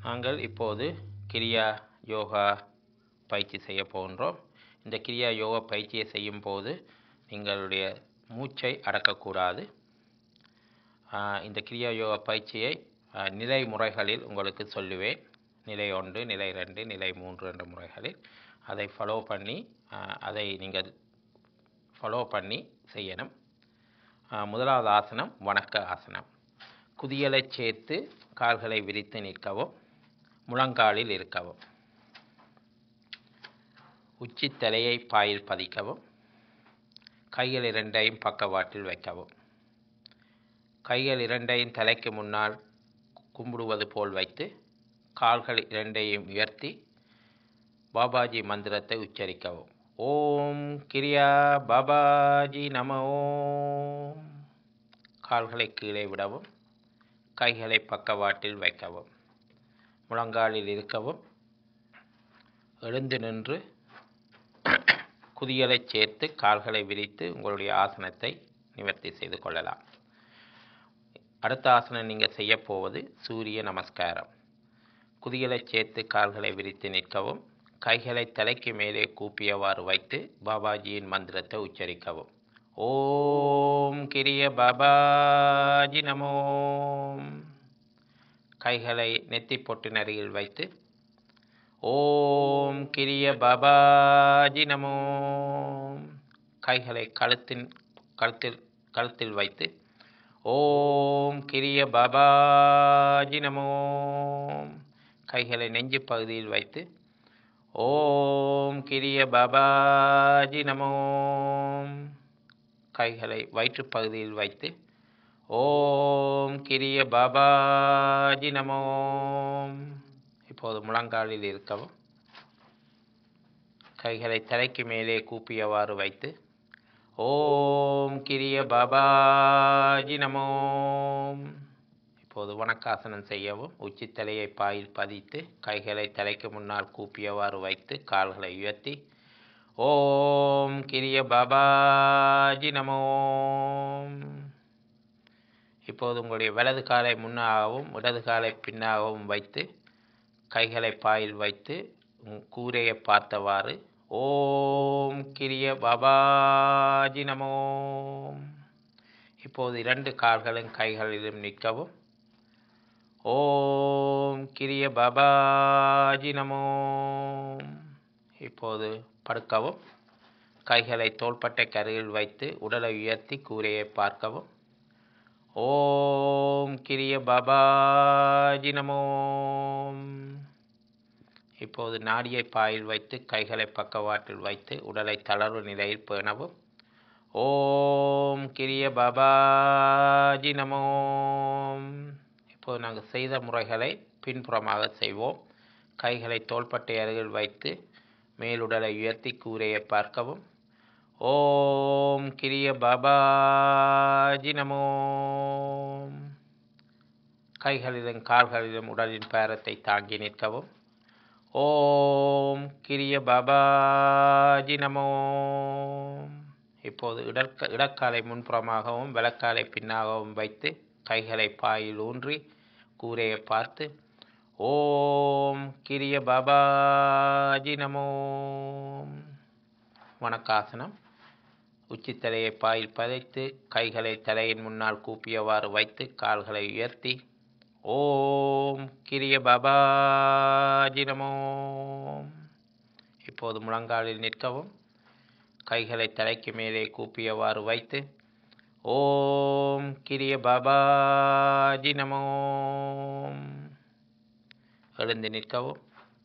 நாங்கள் இப்போது கிரியா யோகா பயிற்சி செய்ய போகின்றோம் இந்த கிரியா யோகா பயிற்சியை செய்யும் போது நீங்களுடைய மூச்சை அடக்கக்கூடாது ஆஹ் இந்த கிரியா யோகா பயிற்சியை ஆஹ் நிலை முறைகளில் உங்களுக்கு சொல்லுவேன் நிலை ஒன்று நிலை ரெண்டு நிலை மூன்று என்ற முறைகளில் அதை ஃபாலோ பண்ணி ஆஹ் அதை நீங்கள் ஃபாலோ பண்ணி செய்யணும் ஆஹ் முதலாவது ஆசனம் வணக்க ஆசனம் குதியலை சேர்த்து கால்களை விரித்து நிற்கவும் முழங்காலில் இருக்கவும் உச்சி தலையை பாயில் பதிக்கவும் கைகள் இரண்டையும் பக்கவாட்டில் வைக்கவும் கைகள் இரண்டையும் தலைக்கு முன்னால் கும்பிடுவது போல் வைத்து கால்கள் இரண்டையும் உயர்த்தி பாபாஜி மந்திரத்தை உச்சரிக்கவும் ஓம் கிரியா பாபாஜி நம ஓம் கால்களை கீழே விடவும் கைகளை பக்கவாட்டில் வைக்கவும் முழங்காலில் இருக்கவும் எழுந்து நின்று குதியலை சேர்த்து கால்களை விரித்து உங்களுடைய ஆசனத்தை நிவர்த்தி செய்து கொள்ளலாம் அடுத்த ஆசனம் நீங்கள் செய்ய போவது சூரிய நமஸ்காரம் குதிகளை சேர்த்து கால்களை விரித்து நிற்கவும் கைகளை தலைக்கு மேலே கூப்பியவாறு வைத்து பாபாஜியின் மந்திரத்தை உச்சரிக்கவும் ஓம் கிரிய பாபாஜி நமோம் கைகளை நெத்தி பொட்டின் அருகில் வைத்து ஓம் கிரிய பாபாஜி நமோம் கைகளை கழுத்தின் கழுத்தில் கழுத்தில் வைத்து ஓம் கிரிய பாபாஜி நமோம் கைகளை நெஞ்சு பகுதியில் வைத்து ஓம் கிரிய பாபாஜி நமோம் கைகளை வயிற்றுப் பகுதியில் வைத்து ஓம் கிரிய பாபாஜி நமோம் இப்போது முழங்காலில் இருக்கவும் கைகளை தலைக்கு மேலே கூப்பியவாறு வைத்து ஓம் கிரிய பாபாஜி நமோம் இப்போது வணக்காசனம் செய்யவும் உச்சித்தலையை பாயில் பதித்து கைகளை தலைக்கு முன்னால் கூப்பியவாறு வைத்து கால்களை உயர்த்தி ஓம் கிரிய பாபாஜி நமோம் இப்போது உங்களுடைய வலது காலை முன்னாகவும் இடது காலை பின்னாகவும் வைத்து கைகளை பாயில் வைத்து கூரையை பார்த்தவாறு ஓம் கிரிய பாபாஜி நமோம் இப்போது இரண்டு கால்களும் கைகளிலும் நிற்கவும் ஓம் கிரிய பாபாஜி நமோம் இப்போது படுக்கவும் கைகளை தோள்பட்டை கருகில் வைத்து உடலை உயர்த்தி கூரையை பார்க்கவும் ஓம் கிரிய பாபாஜி நமோம் இப்போது நாடியை பாயில் வைத்து கைகளை பக்கவாட்டில் வைத்து உடலை தளர்வு நிலையில் பேணவும் ஓம் கிரிய பாபாஜி நமோம் இப்போது நாங்கள் செய்த முறைகளை பின்புறமாக செய்வோம் கைகளை தோள்பட்டை அருகில் வைத்து மேலுடலை உயர்த்தி கூரையை பார்க்கவும் ஓம் கிரிய பாபாஜி நமோம் கைகளிலும் கால்களிலும் உடலின் பேரத்தை தாங்கி நிற்கவும் ஓம் கிரிய பாபாஜி நமோம் இப்போது இடக்க இடக்காலை முன்புறமாகவும் விளக்காலை பின்னாகவும் வைத்து கைகளை பாயில் ஊன்றி கூரையை பார்த்து ஓம் கிரிய பாபாஜி நமோம் வணக்காசனம் உச்சித்தலையை பாயில் பதைத்து கைகளை தலையின் முன்னால் கூப்பியவாறு வைத்து கால்களை உயர்த்தி ஓம் கிரிய பாபாஜி நமோம் இப்போது முழங்காலில் நிற்கவும் கைகளை தலைக்கு மேலே கூப்பியவாறு வைத்து ஓம் கிரிய பாபாஜி நமோம் எழுந்து நிற்கவும்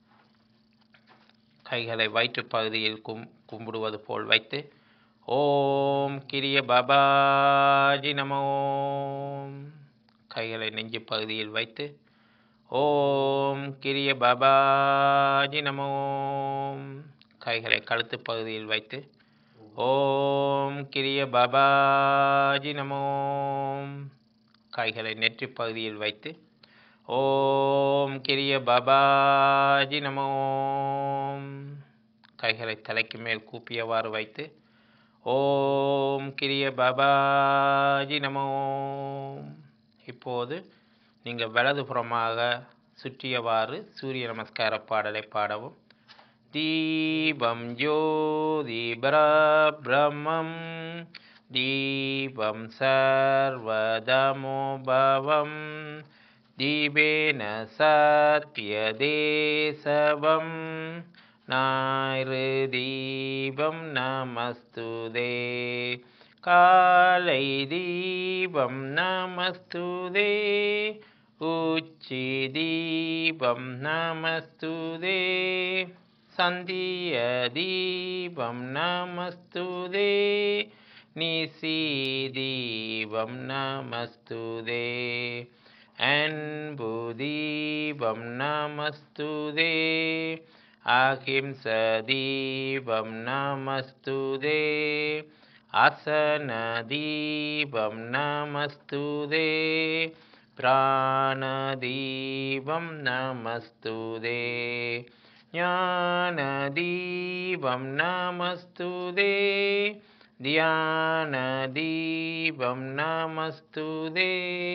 கைகளை வயிற்றுப் பகுதியில் கும் கும்பிடுவது போல் வைத்து ஓம் கிரிய பாபாஜி நமோம் கைகளை நெஞ்சு பகுதியில் வைத்து ஓம் கிரிய பாபாஜி நமோம் கைகளை கழுத்து பகுதியில் வைத்து ஓம் கிரிய பாபாஜி நமோம் கைகளை நெற்றி பகுதியில் வைத்து ஓம் கிரிய பாபாஜி நமோம் கைகளை தலைக்கு மேல் கூப்பியவாறு வைத்து ஓம் கிரிய பாபாஜி நமோம் இப்போது நீங்கள் வலதுபுறமாக சுற்றியவாறு சூரிய நமஸ்கார பாடலை பாடவும் தீபம் ஜோதி பிரம்மம் தீபம் சர்வதமோபவம் தீபேன சத்யதேசவம் ஞாயிறு தீபம் நமஸ்துதே காலை தீபம் நமஸ்துதே உச்சி தீபம் நமஸ்துதே சந்திய தீபம் நமஸ்துதே நிசி தீபம் நமஸ்துதே அன்பு தீபம் நமஸ்துதே அஹிம்ச தீபம் நமஸ்துதே அசன தீபம் நமஸ்துதே பிராணதீபம் நமஸ்துதே ஞானதீபம் நமஸ்துதே தியானதீபம் நமஸ்துதே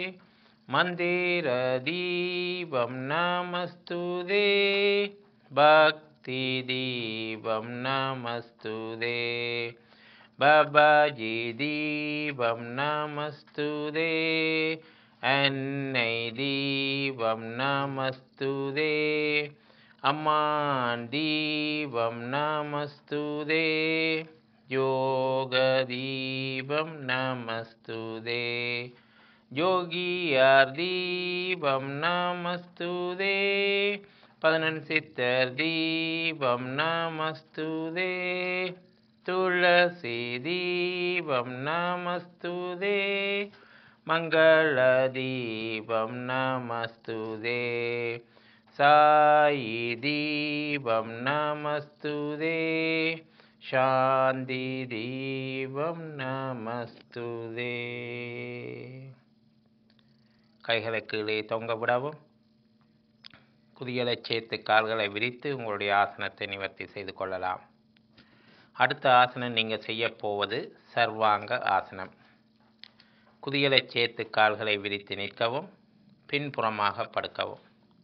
மந்திரதீபம் நமஸ்துதே பக்தி தீபம் நமஸ்துதே பபாஜி தீபம் நமஸ்துதே அன்னை தீபம் நமஸ்துதே அம்மான் தீபம் நமஸ்துதே யோக தீபம் நமஸ்துதே யோகியார் தீபம் நமஸ்துதே பதினெண் சித்தர் தீபம் நமஸ்துதே துளசி தீபம் நமஸ்துதே மங்கள தீபம் நமஸ்துதே சாயி தீபம் நமஸ்துதே சாந்தி தீபம் நமஸ்துதே கைகளை கீழே தொங்க விடவும் குதியலைச் சேர்த்து கால்களை விரித்து உங்களுடைய ஆசனத்தை நிவர்த்தி செய்து கொள்ளலாம் அடுத்த ஆசனம் நீங்கள் செய்யப் போவது சர்வாங்க ஆசனம் குதியலைச் சேர்த்து கால்களை விரித்து நிற்கவும் பின்புறமாக படுக்கவும்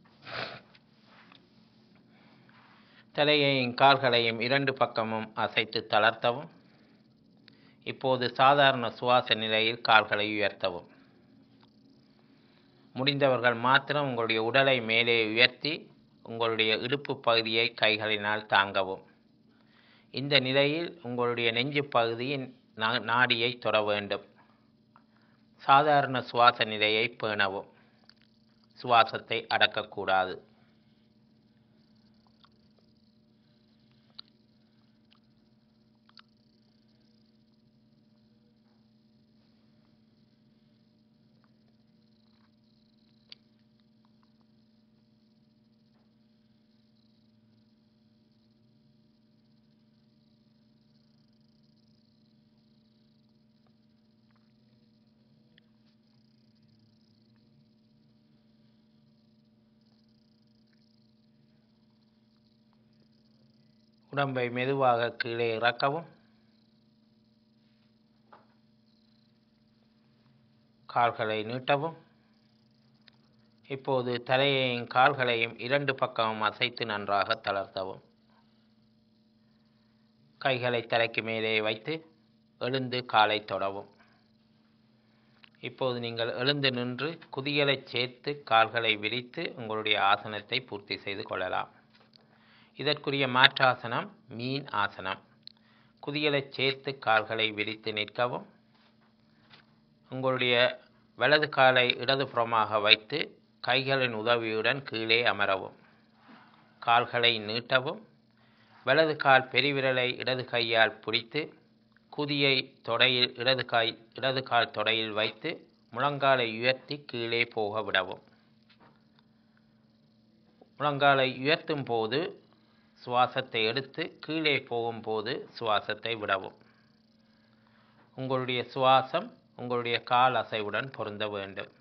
தலையையும் கால்களையும் இரண்டு பக்கமும் அசைத்து தளர்த்தவும் இப்போது சாதாரண சுவாச நிலையில் கால்களை உயர்த்தவும் முடிந்தவர்கள் மாத்திரம் உங்களுடைய உடலை மேலே உயர்த்தி உங்களுடைய இடுப்பு பகுதியை கைகளினால் தாங்கவும் இந்த நிலையில் உங்களுடைய நெஞ்சு பகுதியின் நாடியை தொட வேண்டும் சாதாரண சுவாச நிலையை பேணவும் சுவாசத்தை அடக்கக்கூடாது உடம்பை மெதுவாக கீழே இறக்கவும் கால்களை நீட்டவும் இப்போது தலையையும் கால்களையும் இரண்டு பக்கமும் அசைத்து நன்றாக தளர்த்தவும் கைகளை தலைக்கு மேலே வைத்து எழுந்து காலை தொடவும் இப்போது நீங்கள் எழுந்து நின்று குதிகளை சேர்த்து கால்களை விரித்து உங்களுடைய ஆசனத்தை பூர்த்தி செய்து கொள்ளலாம் இதற்குரிய மாற்றாசனம் மீன் ஆசனம் குதிகளை சேர்த்து கால்களை விரித்து நிற்கவும் உங்களுடைய வலது காலை இடதுபுறமாக வைத்து கைகளின் உதவியுடன் கீழே அமரவும் கால்களை நீட்டவும் வலது கால் பெருவிரலை இடது கையால் பிடித்து குதியை தொடையில் இடது காய் இடது கால் தொடையில் வைத்து முழங்காலை உயர்த்தி கீழே போக விடவும் முழங்காலை உயர்த்தும் போது சுவாசத்தை எடுத்து கீழே போகும்போது சுவாசத்தை விடவும் உங்களுடைய சுவாசம் உங்களுடைய கால் அசைவுடன் பொருந்த வேண்டும்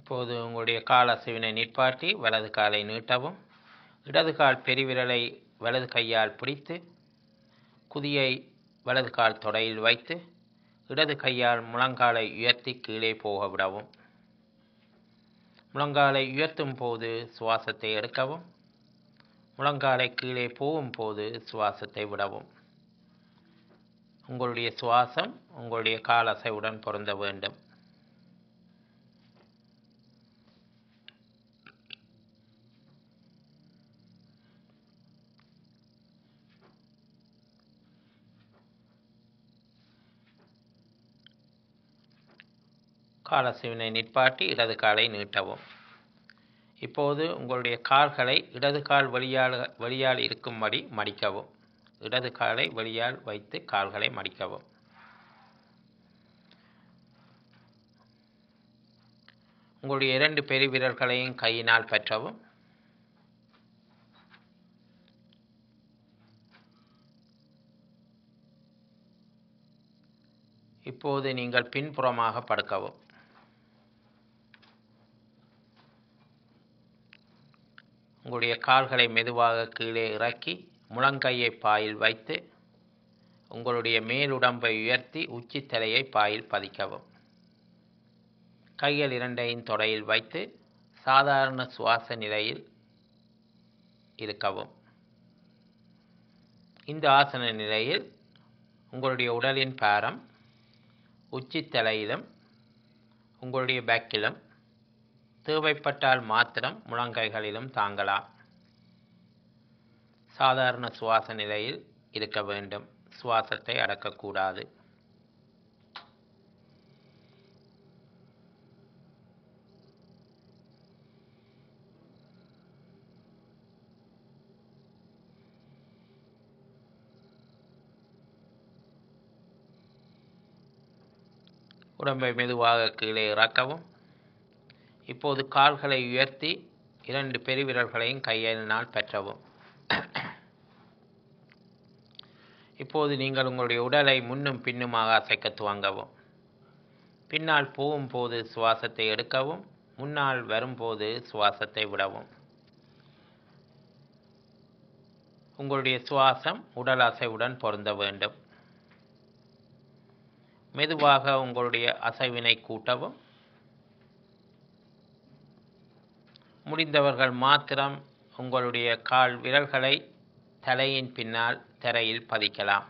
இப்போது உங்களுடைய கால் அசைவினை நிற்பாட்டி வலது காலை நீட்டவும் இடது கால் பெருவிரலை வலது கையால் பிடித்து குதியை வலது கால் தொடையில் வைத்து இடது கையால் முழங்காலை உயர்த்தி கீழே போக விடவும் முழங்காலை உயர்த்தும் போது சுவாசத்தை எடுக்கவும் முழங்காலை கீழே போகும் போது சுவாசத்தை விடவும் உங்களுடைய சுவாசம் உங்களுடைய கால் அசைவுடன் பொருந்த வேண்டும் காலசைவினை நிற்பாட்டி இடது காலை நீட்டவும் இப்போது உங்களுடைய கால்களை இடது கால் வழியால் வழியால் இருக்கும்படி மடிக்கவும் இடது காலை வழியால் வைத்து கால்களை மடிக்கவும் உங்களுடைய இரண்டு பெருவிரல்களையும் கையினால் பற்றவும் இப்போது நீங்கள் பின்புறமாக படுக்கவும் உங்களுடைய கால்களை மெதுவாக கீழே இறக்கி முழங்கையை பாயில் வைத்து உங்களுடைய மேலுடம்பை உயர்த்தி உச்சித்தலையை பாயில் பதிக்கவும் கைகள் இரண்டையும் தொடையில் வைத்து சாதாரண சுவாச நிலையில் இருக்கவும் இந்த ஆசன நிலையில் உங்களுடைய உடலின் பாரம் உச்சித்தலையிலும் உங்களுடைய பேக்கிலும் தேவைப்பட்டால் மாத்திரம் முழங்கைகளிலும் தாங்கலாம் சாதாரண சுவாச நிலையில் இருக்க வேண்டும் சுவாசத்தை அடக்கக்கூடாது உடம்பை மெதுவாக கீழே இறக்கவும் இப்போது கால்களை உயர்த்தி இரண்டு பெருவிரல்களையும் கையினால் பெற்றவும் இப்போது நீங்கள் உங்களுடைய உடலை முன்னும் பின்னுமாக அசைக்க துவங்கவும் பின்னால் போகும்போது சுவாசத்தை எடுக்கவும் முன்னால் வரும்போது சுவாசத்தை விடவும் உங்களுடைய சுவாசம் உடல் அசைவுடன் பொருந்த வேண்டும் மெதுவாக உங்களுடைய அசைவினை கூட்டவும் முடிந்தவர்கள் மாத்திரம் உங்களுடைய கால் விரல்களை தலையின் பின்னால் தரையில் பதிக்கலாம்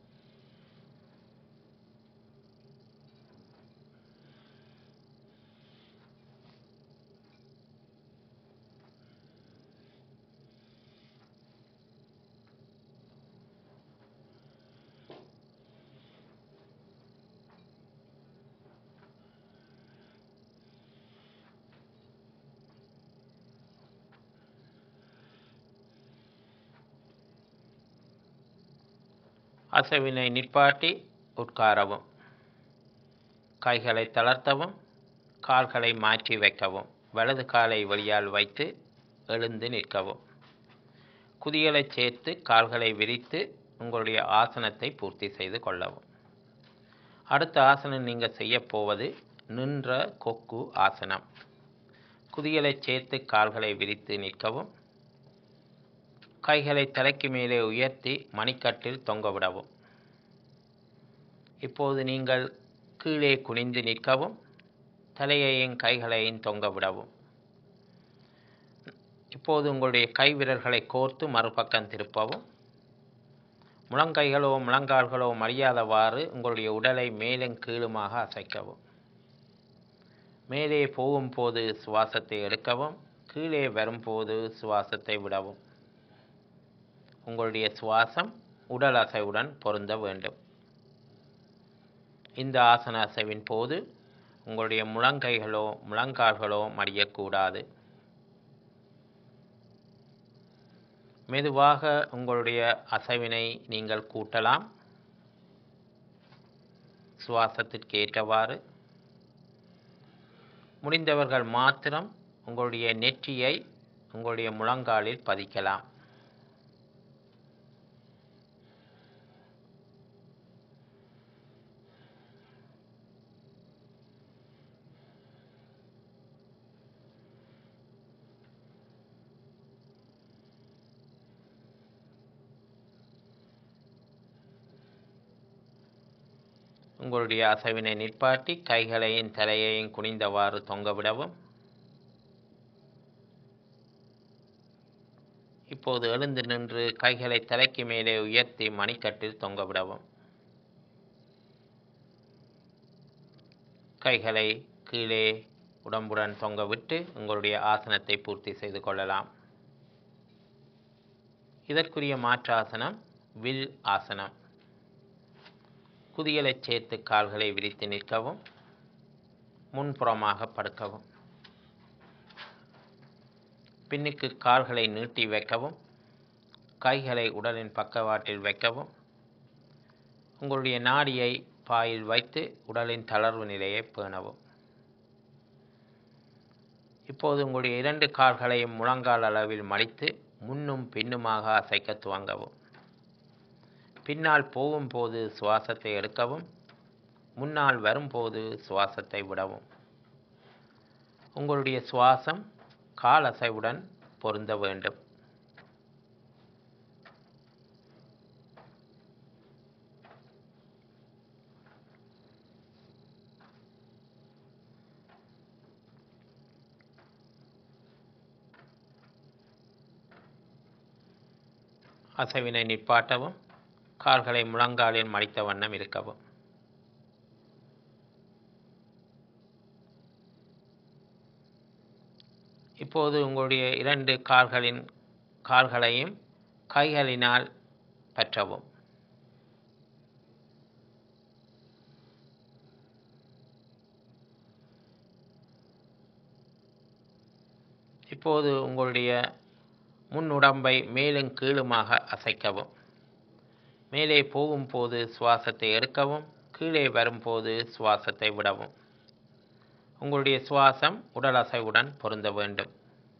அசைவினை நிற்பாட்டி உட்காரவும் கைகளை தளர்த்தவும் கால்களை மாற்றி வைக்கவும் வலது காலை வழியால் வைத்து எழுந்து நிற்கவும் குதிகளை சேர்த்து கால்களை விரித்து உங்களுடைய ஆசனத்தை பூர்த்தி செய்து கொள்ளவும் அடுத்த ஆசனம் நீங்கள் செய்யப்போவது நின்ற கொக்கு ஆசனம் குதிகளை சேர்த்து கால்களை விரித்து நிற்கவும் கைகளை தலைக்கு மேலே உயர்த்தி மணிக்கட்டில் தொங்கவிடவும் இப்போது நீங்கள் கீழே குனிந்து நிற்கவும் தலையையும் கைகளையும் தொங்கவிடவும் இப்போது உங்களுடைய கை விரல்களை கோர்த்து மறுபக்கம் திருப்பவும் முழங்கைகளோ முழங்கால்களோ மடியாதவாறு உங்களுடைய உடலை மேலும் கீழுமாக அசைக்கவும் மேலே போகும்போது சுவாசத்தை எடுக்கவும் கீழே வரும்போது சுவாசத்தை விடவும் உங்களுடைய சுவாசம் உடல் அசைவுடன் பொருந்த வேண்டும் இந்த ஆசன அசைவின் போது உங்களுடைய முழங்கைகளோ முழங்கால்களோ மடியக்கூடாது மெதுவாக உங்களுடைய அசைவினை நீங்கள் கூட்டலாம் சுவாசத்திற்கு ஏற்றவாறு முடிந்தவர்கள் மாத்திரம் உங்களுடைய நெற்றியை உங்களுடைய முழங்காலில் பதிக்கலாம் உங்களுடைய அசைவினை நிற்பாட்டி கைகளையும் தலையையும் குனிந்தவாறு தொங்கவிடவும் இப்போது எழுந்து நின்று கைகளை தலைக்கு மேலே உயர்த்தி மணிக்கட்டில் தொங்கவிடவும் கைகளை கீழே உடம்புடன் தொங்கவிட்டு உங்களுடைய ஆசனத்தை பூர்த்தி செய்து கொள்ளலாம் இதற்குரிய மாற்று ஆசனம் வில் ஆசனம் குதியலைச் சேர்த்து கால்களை விரித்து நிற்கவும் முன்புறமாக படுக்கவும் பின்னுக்கு கால்களை நீட்டி வைக்கவும் கைகளை உடலின் பக்கவாட்டில் வைக்கவும் உங்களுடைய நாடியை பாயில் வைத்து உடலின் தளர்வு நிலையை பேணவும் இப்போது உங்களுடைய இரண்டு கால்களையும் முழங்கால் அளவில் மடித்து முன்னும் பின்னுமாக அசைக்க துவங்கவும் பின்னால் போகும்போது சுவாசத்தை எடுக்கவும் முன்னால் வரும்போது சுவாசத்தை விடவும் உங்களுடைய சுவாசம் கால் அசைவுடன் பொருந்த வேண்டும் அசைவினை நிற்பாட்டவும் கால்களை முழங்காலில் மடித்த வண்ணம் இருக்கவும் இப்போது உங்களுடைய இரண்டு கால்களின் கால்களையும் கைகளினால் பற்றவும் இப்போது உங்களுடைய முன் உடம்பை மேலும் கீழுமாக அசைக்கவும் மேலே போகும்போது சுவாசத்தை எடுக்கவும் கீழே வரும்போது சுவாசத்தை விடவும் உங்களுடைய சுவாசம் உடல் அசைவுடன் பொருந்த வேண்டும்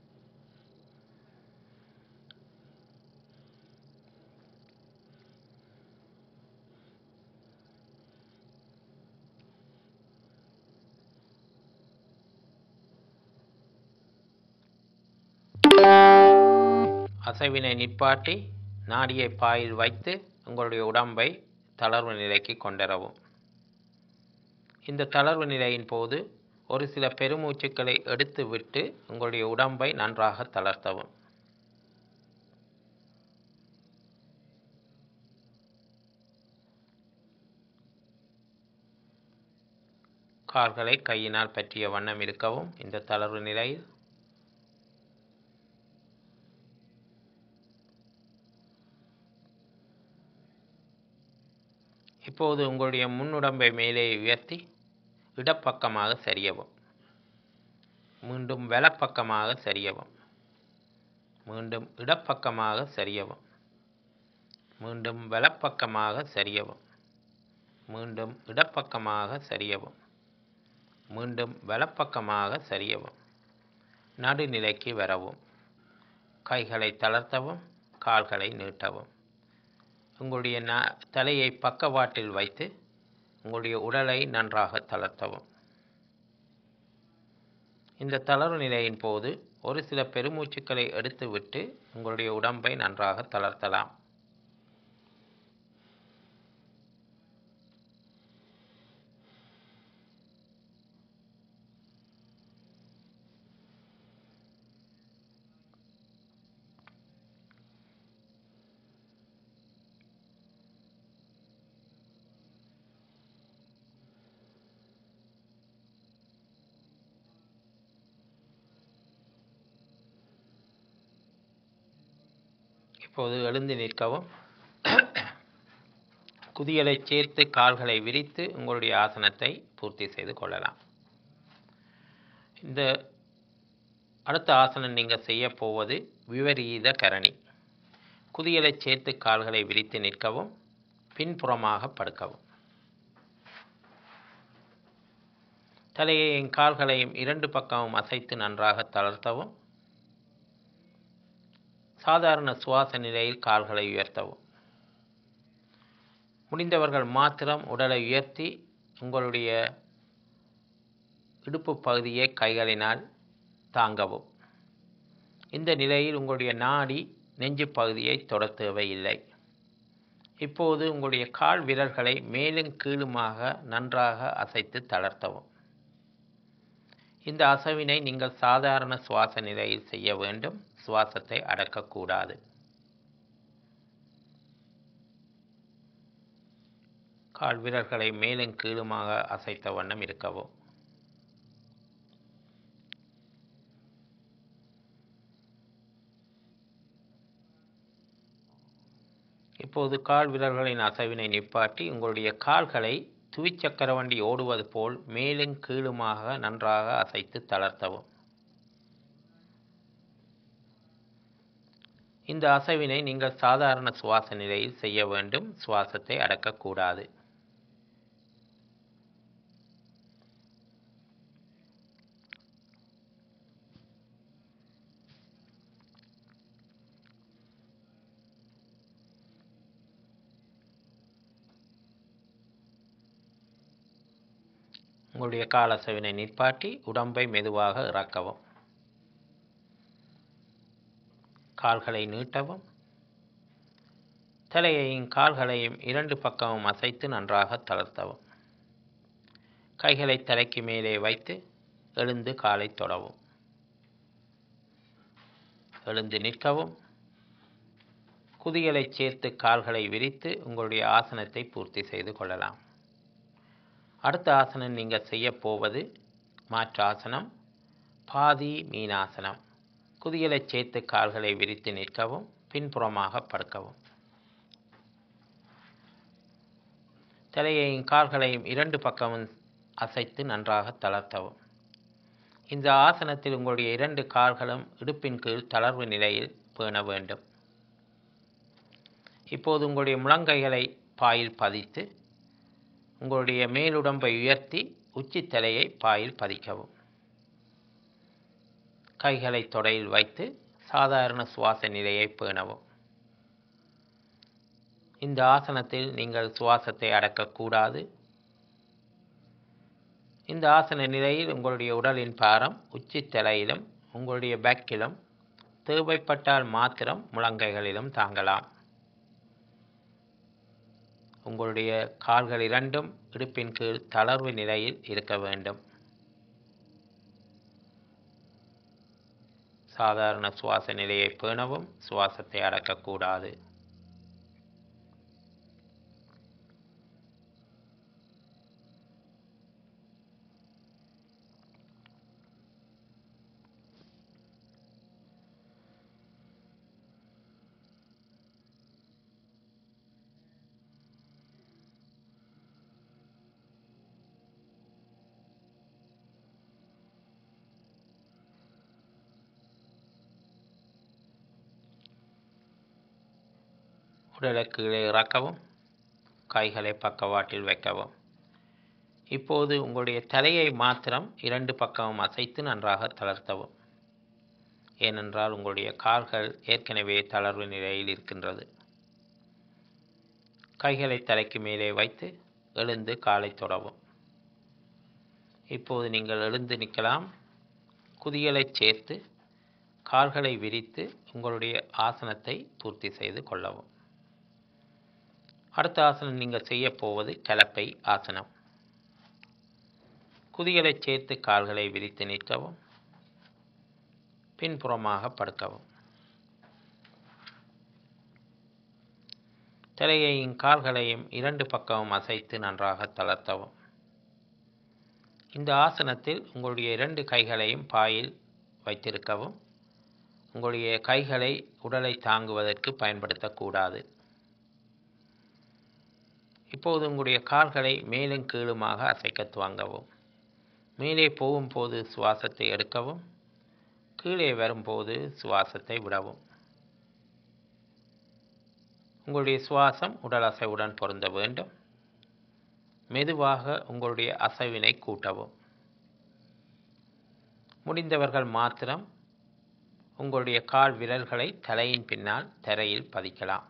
அசைவினை நிற்பாட்டி நாடியை பாயில் வைத்து உங்களுடைய உடம்பை தளர்வு நிலைக்கு கொண்டரவும் இந்த தளர்வு நிலையின் போது ஒரு சில பெருமூச்சுக்களை எடுத்து விட்டு உங்களுடைய உடம்பை நன்றாக தளர்த்தவும் கால்களை கையினால் பற்றிய வண்ணம் இருக்கவும் இந்த தளர்வு நிலையில் இப்போது உங்களுடைய முன்னுடம்பை மேலே உயர்த்தி இடப்பக்கமாக சரியவும் மீண்டும் வலப்பக்கமாக சரியவும் மீண்டும் இடப்பக்கமாக சரியவும் மீண்டும் வலப்பக்கமாக சரியவும் மீண்டும் இடப்பக்கமாக சரியவும் மீண்டும் வலப்பக்கமாக சரியவும் நடுநிலைக்கு வரவும் கைகளை தளர்த்தவும் கால்களை நீட்டவும் உங்களுடைய ந தலையை பக்கவாட்டில் வைத்து உங்களுடைய உடலை நன்றாக தளர்த்தவும் இந்த தளர்வு நிலையின் போது ஒரு சில பெருமூச்சுக்களை எடுத்துவிட்டு உங்களுடைய உடம்பை நன்றாக தளர்த்தலாம் இப்போது எழுந்து நிற்கவும் குதியலை சேர்த்து கால்களை விரித்து உங்களுடைய ஆசனத்தை பூர்த்தி செய்து கொள்ளலாம் இந்த அடுத்த ஆசனம் நீங்கள் செய்ய போவது விபரீத கரணி குதியலை சேர்த்து கால்களை விரித்து நிற்கவும் பின்புறமாக படுக்கவும் தலையையும் கால்களையும் இரண்டு பக்கமும் அசைத்து நன்றாக தளர்த்தவும் சாதாரண சுவாச நிலையில் கால்களை உயர்த்தவும் முடிந்தவர்கள் மாத்திரம் உடலை உயர்த்தி உங்களுடைய இடுப்பு பகுதியை கைகளினால் தாங்கவும் இந்த நிலையில் உங்களுடைய நாடி நெஞ்சு பகுதியை தொட தேவையில்லை இப்போது உங்களுடைய கால் விரல்களை மேலும் கீழுமாக நன்றாக அசைத்து தளர்த்தவும் இந்த அசைவினை நீங்கள் சாதாரண சுவாச நிலையில் செய்ய வேண்டும் சுவாசத்தை அடக்கக்கூடாது கால் விரல்களை மேலும் கீழுமாக அசைத்த வண்ணம் இருக்கவும் இப்போது கால் விரல்களின் அசைவினை நிப்பாட்டி உங்களுடைய கால்களை துவிச்சக்கர வண்டி ஓடுவது போல் மேலும் கீழுமாக நன்றாக அசைத்து தளர்த்தவும் இந்த அசைவினை நீங்கள் சாதாரண சுவாச நிலையில் செய்ய வேண்டும் சுவாசத்தை அடக்கக்கூடாது உங்களுடைய கால் அசைவினை நிற்பாட்டி உடம்பை மெதுவாக இறக்கவும் கால்களை நீட்டவும் தலையையும் கால்களையும் இரண்டு பக்கமும் அசைத்து நன்றாக தளர்த்தவும் கைகளை தலைக்கு மேலே வைத்து எழுந்து காலை தொடவும் எழுந்து நிற்கவும் குதிகளை சேர்த்து கால்களை விரித்து உங்களுடைய ஆசனத்தை பூர்த்தி செய்து கொள்ளலாம் அடுத்த ஆசனம் நீங்கள் செய்ய போவது மாற்று ஆசனம் பாதி மீனாசனம் குதிகளை சேர்த்து கால்களை விரித்து நிற்கவும் பின்புறமாக படுக்கவும் தலையையும் கால்களையும் இரண்டு பக்கமும் அசைத்து நன்றாக தளர்த்தவும் இந்த ஆசனத்தில் உங்களுடைய இரண்டு கால்களும் இடுப்பின் கீழ் தளர்வு நிலையில் பேண வேண்டும் இப்போது உங்களுடைய முழங்கைகளை பாயில் பதித்து உங்களுடைய மேலுடம்பை உயர்த்தி உச்சி தலையை பாயில் பதிக்கவும் கைகளை தொடையில் வைத்து சாதாரண சுவாச நிலையை பேணவும் இந்த ஆசனத்தில் நீங்கள் சுவாசத்தை அடக்கக்கூடாது இந்த ஆசன நிலையில் உங்களுடைய உடலின் பாரம் உச்சி தலையிலும் உங்களுடைய பேக்கிலும் தேவைப்பட்டால் மாத்திரம் முழங்கைகளிலும் தாங்கலாம் உங்களுடைய கால்கள் இரண்டும் இடுப்பின் கீழ் தளர்வு நிலையில் இருக்க வேண்டும் சாதாரண சுவாச நிலையை பேணவும் சுவாசத்தை அடக்கக்கூடாது உடலை கீழே இறக்கவும் கைகளை பக்கவாட்டில் வைக்கவும் இப்போது உங்களுடைய தலையை மாத்திரம் இரண்டு பக்கமும் அசைத்து நன்றாக தளர்த்தவும் ஏனென்றால் உங்களுடைய கால்கள் ஏற்கனவே தளர்வு நிலையில் இருக்கின்றது கைகளை தலைக்கு மேலே வைத்து எழுந்து காலை தொடவும் இப்போது நீங்கள் எழுந்து நிற்கலாம் குதிகளை சேர்த்து கால்களை விரித்து உங்களுடைய ஆசனத்தை பூர்த்தி செய்து கொள்ளவும் அடுத்த ஆசனம் நீங்கள் செய்ய போவது கலப்பை ஆசனம் குதிகளை சேர்த்து கால்களை விரித்து நிற்கவும் பின்புறமாக படுக்கவும் தலையையும் கால்களையும் இரண்டு பக்கமும் அசைத்து நன்றாக தளர்த்தவும் இந்த ஆசனத்தில் உங்களுடைய இரண்டு கைகளையும் பாயில் வைத்திருக்கவும் உங்களுடைய கைகளை உடலை தாங்குவதற்கு பயன்படுத்தக்கூடாது இப்போது உங்களுடைய கால்களை மேலும் கீழுமாக அசைக்க துவங்கவும் மேலே போகும்போது சுவாசத்தை எடுக்கவும் கீழே வரும்போது சுவாசத்தை விடவும் உங்களுடைய சுவாசம் உடல் அசைவுடன் பொருந்த வேண்டும் மெதுவாக உங்களுடைய அசைவினை கூட்டவும் முடிந்தவர்கள் மாத்திரம் உங்களுடைய கால் விரல்களை தலையின் பின்னால் தரையில் பதிக்கலாம்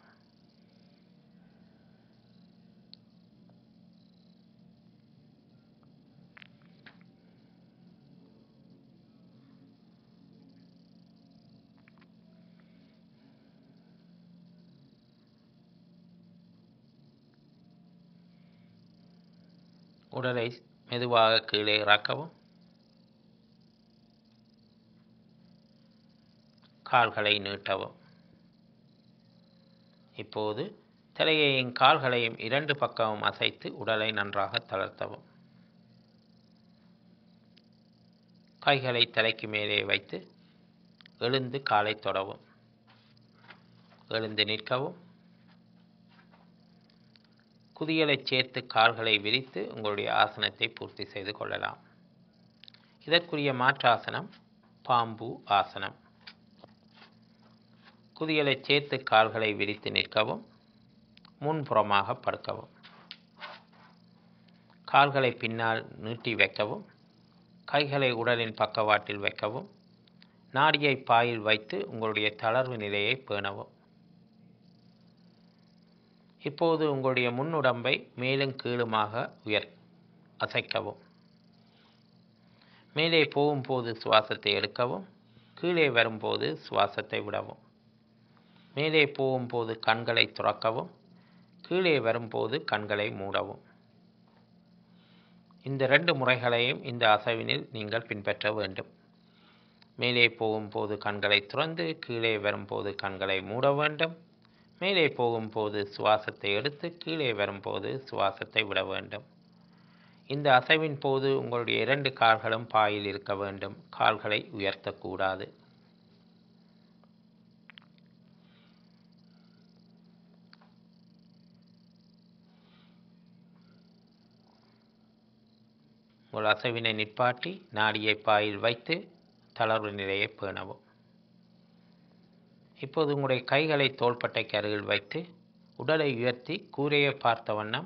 உடலை மெதுவாக கீழே இறக்கவும் கால்களை நீட்டவும் இப்போது தலையையும் கால்களையும் இரண்டு பக்கமும் அசைத்து உடலை நன்றாக தளர்த்தவும் கைகளை தலைக்கு மேலே வைத்து எழுந்து காலை தொடவும் எழுந்து நிற்கவும் குதியலை சேர்த்து கால்களை விரித்து உங்களுடைய ஆசனத்தை பூர்த்தி செய்து கொள்ளலாம் இதற்குரிய மாற்றாசனம் பாம்பு ஆசனம் குதியலை சேர்த்து கால்களை விரித்து நிற்கவும் முன்புறமாக படுக்கவும் கால்களை பின்னால் நீட்டி வைக்கவும் கைகளை உடலின் பக்கவாட்டில் வைக்கவும் நாடியை பாயில் வைத்து உங்களுடைய தளர்வு நிலையை பேணவும் இப்போது உங்களுடைய முன்னுடம்பை மேலும் கீழுமாக உயர் அசைக்கவும் மேலே போகும்போது சுவாசத்தை எடுக்கவும் கீழே வரும்போது சுவாசத்தை விடவும் மேலே போகும்போது கண்களை துறக்கவும் கீழே வரும்போது கண்களை மூடவும் இந்த ரெண்டு முறைகளையும் இந்த அசைவினில் நீங்கள் பின்பற்ற வேண்டும் மேலே போகும்போது கண்களை துறந்து கீழே வரும்போது கண்களை மூட வேண்டும் மேலே போகும்போது சுவாசத்தை எடுத்து கீழே வரும்போது சுவாசத்தை விட வேண்டும் இந்த அசைவின் போது உங்களுடைய இரண்டு கால்களும் பாயில் இருக்க வேண்டும் கால்களை உயர்த்தக்கூடாது உங்கள் அசைவினை நிற்பாட்டி நாடியை பாயில் வைத்து தளர்வு நிலையை பேணவும் இப்போது உங்களுடைய கைகளை தோள்பட்டைக்கு அருகில் வைத்து உடலை உயர்த்தி கூரையை பார்த்த வண்ணம்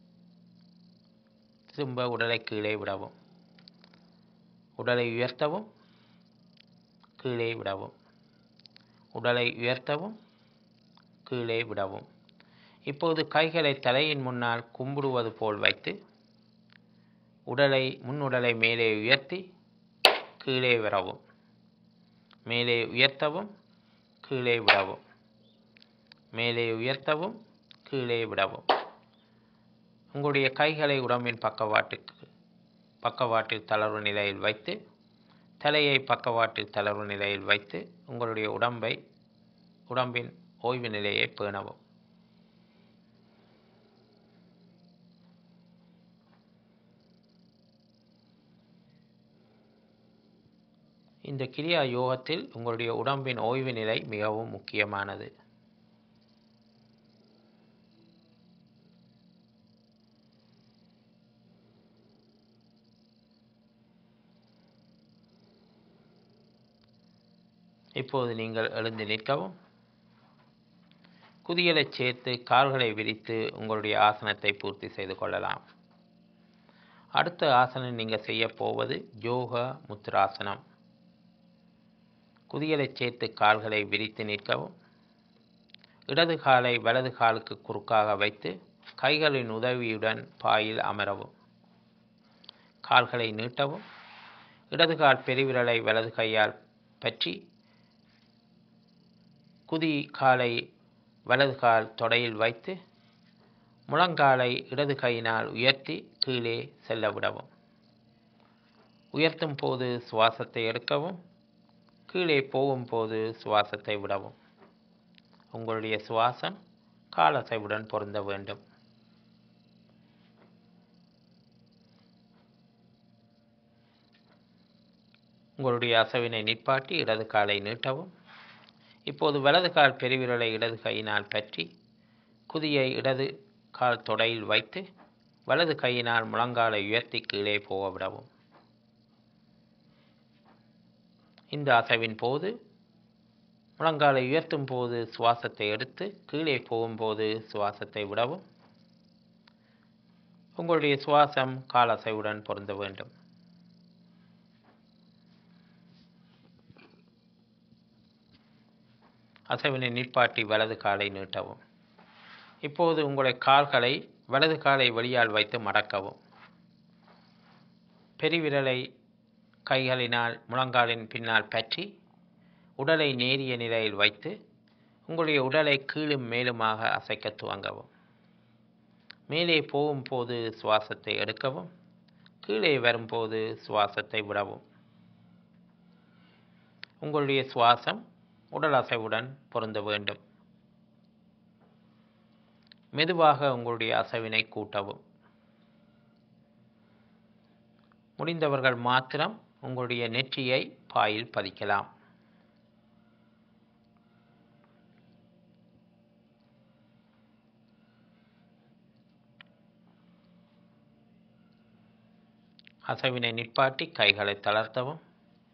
திரும்ப உடலை கீழே விடவும் உடலை உயர்த்தவும் கீழே விடவும் உடலை உயர்த்தவும் கீழே விடவும் இப்போது கைகளை தலையின் முன்னால் கும்பிடுவது போல் வைத்து உடலை முன்னுடலை மேலே உயர்த்தி கீழே விடவும் மேலே உயர்த்தவும் கீழே விடவும் மேலே உயர்த்தவும் கீழே விடவும் உங்களுடைய கைகளை உடம்பின் பக்கவாட்டுக்கு பக்கவாட்டில் தளர்வு நிலையில் வைத்து தலையை பக்கவாட்டில் தளர்வு நிலையில் வைத்து உங்களுடைய உடம்பை உடம்பின் ஓய்வு நிலையை பேணவும் இந்த கிரியா யோகத்தில் உங்களுடைய உடம்பின் ஓய்வு நிலை மிகவும் முக்கியமானது இப்போது நீங்கள் எழுந்து நிற்கவும் குதியலை சேர்த்து கால்களை விரித்து உங்களுடைய ஆசனத்தை பூர்த்தி செய்து கொள்ளலாம் அடுத்த ஆசனம் நீங்கள் செய்ய போவது யோகா முத்ராசனம் குதியலை சேர்த்து கால்களை விரித்து நிற்கவும் இடது காலை வலது காலுக்கு குறுக்காக வைத்து கைகளின் உதவியுடன் பாயில் அமரவும் கால்களை நீட்டவும் இடது கால் பெருவிரலை வலது கையால் பற்றி குதி காலை வலது கால் தொடையில் வைத்து முழங்காலை இடது கையினால் உயர்த்தி கீழே செல்ல விடவும் உயர்த்தும் போது சுவாசத்தை எடுக்கவும் கீழே போகும்போது சுவாசத்தை விடவும் உங்களுடைய சுவாசம் காலசைவுடன் பொருந்த வேண்டும் உங்களுடைய அசைவினை நிற்பாட்டி இடது காலை நீட்டவும் இப்போது வலது கால் பெருவிரலை இடது கையினால் பற்றி குதியை இடது கால் தொடையில் வைத்து வலது கையினால் முழங்காலை உயர்த்தி கீழே போக விடவும் இந்த அசைவின் போது முழங்காலை உயர்த்தும் போது சுவாசத்தை எடுத்து கீழே போகும்போது சுவாசத்தை விடவும் உங்களுடைய சுவாசம் காலசைவுடன் பொருந்த வேண்டும் அசைவினை நிற்பாட்டி வலது காலை நீட்டவும் இப்போது உங்களுடைய கால்களை வலது காலை வெளியால் வைத்து மடக்கவும் பெருவிரலை கைகளினால் முழங்காலின் பின்னால் பற்றி உடலை நேரிய நிலையில் வைத்து உங்களுடைய உடலை கீழும் மேலுமாக அசைக்க துவங்கவும் மேலே போகும்போது சுவாசத்தை எடுக்கவும் கீழே வரும்போது சுவாசத்தை விடவும் உங்களுடைய சுவாசம் உடல் அசைவுடன் பொருந்த வேண்டும் மெதுவாக உங்களுடைய அசைவினை கூட்டவும் முடிந்தவர்கள் மாத்திரம் உங்களுடைய நெற்றியை பாயில் பதிக்கலாம் அசைவினை நிற்பாட்டி கைகளை தளர்த்தவும்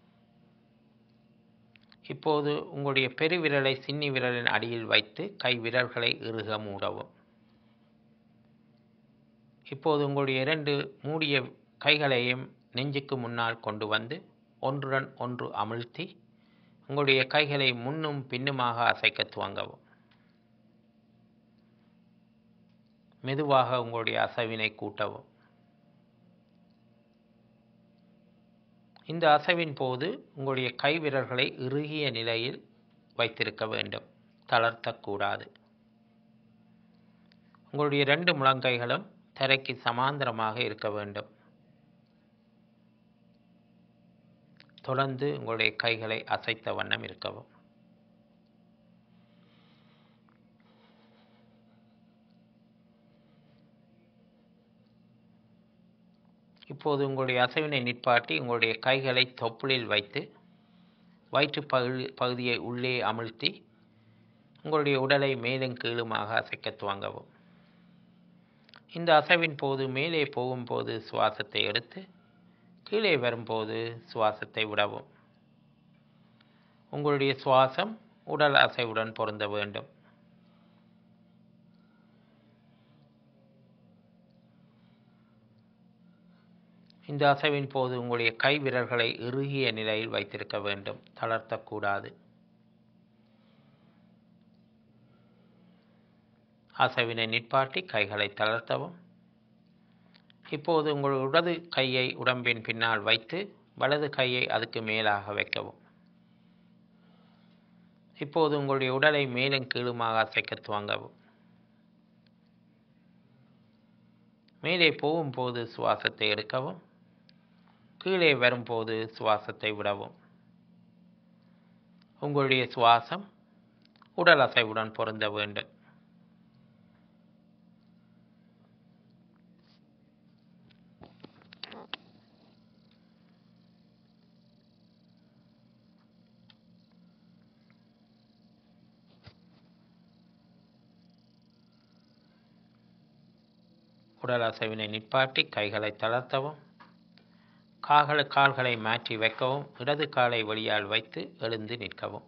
இப்போது உங்களுடைய பெருவிரலை சின்னி விரலின் அடியில் வைத்து கை விரல்களை இறுக மூடவும் இப்போது உங்களுடைய இரண்டு மூடிய கைகளையும் நெஞ்சுக்கு முன்னால் கொண்டு வந்து ஒன்றுடன் ஒன்று அமிழ்த்தி உங்களுடைய கைகளை முன்னும் பின்னுமாக அசைக்க துவங்கவும் மெதுவாக உங்களுடைய அசைவினை கூட்டவும் இந்த அசைவின் போது உங்களுடைய கை விரல்களை இறுகிய நிலையில் வைத்திருக்க வேண்டும் தளர்த்தக்கூடாது உங்களுடைய ரெண்டு முழங்கைகளும் தரைக்கு சமாந்தரமாக இருக்க வேண்டும் தொடர்ந்து உங்களுடைய கைகளை அசைத்த வண்ணம் இருக்கவும் இப்போது உங்களுடைய அசைவினை நிற்பாட்டி உங்களுடைய கைகளை தொப்புளில் வைத்து வயிற்று பகுதி பகுதியை உள்ளே அமிழ்த்தி உங்களுடைய உடலை மேலும் கீழுமாக அசைக்க துவங்கவும் இந்த அசைவின் போது மேலே போகும்போது சுவாசத்தை எடுத்து கீழே வரும்போது சுவாசத்தை விடவும் உங்களுடைய சுவாசம் உடல் அசைவுடன் பொருந்த வேண்டும் இந்த அசைவின் போது உங்களுடைய கை விரல்களை இறுகிய நிலையில் வைத்திருக்க வேண்டும் தளர்த்தக்கூடாது அசைவினை நிற்பாட்டி கைகளை தளர்த்தவும் இப்போது உங்கள் இடது கையை உடம்பின் பின்னால் வைத்து வலது கையை அதுக்கு மேலாக வைக்கவும் இப்போது உங்களுடைய உடலை மேலும் கீழுமாக அசைக்க துவங்கவும் மேலே போகும்போது சுவாசத்தை எடுக்கவும் கீழே வரும்போது சுவாசத்தை விடவும் உங்களுடைய சுவாசம் உடல் அசைவுடன் பொருந்த வேண்டும் உடல் அசைவினை நிற்பாட்டி கைகளை தளர்த்தவும் கால்கள் கால்களை மாற்றி வைக்கவும் இடது காலை வழியால் வைத்து எழுந்து நிற்கவும்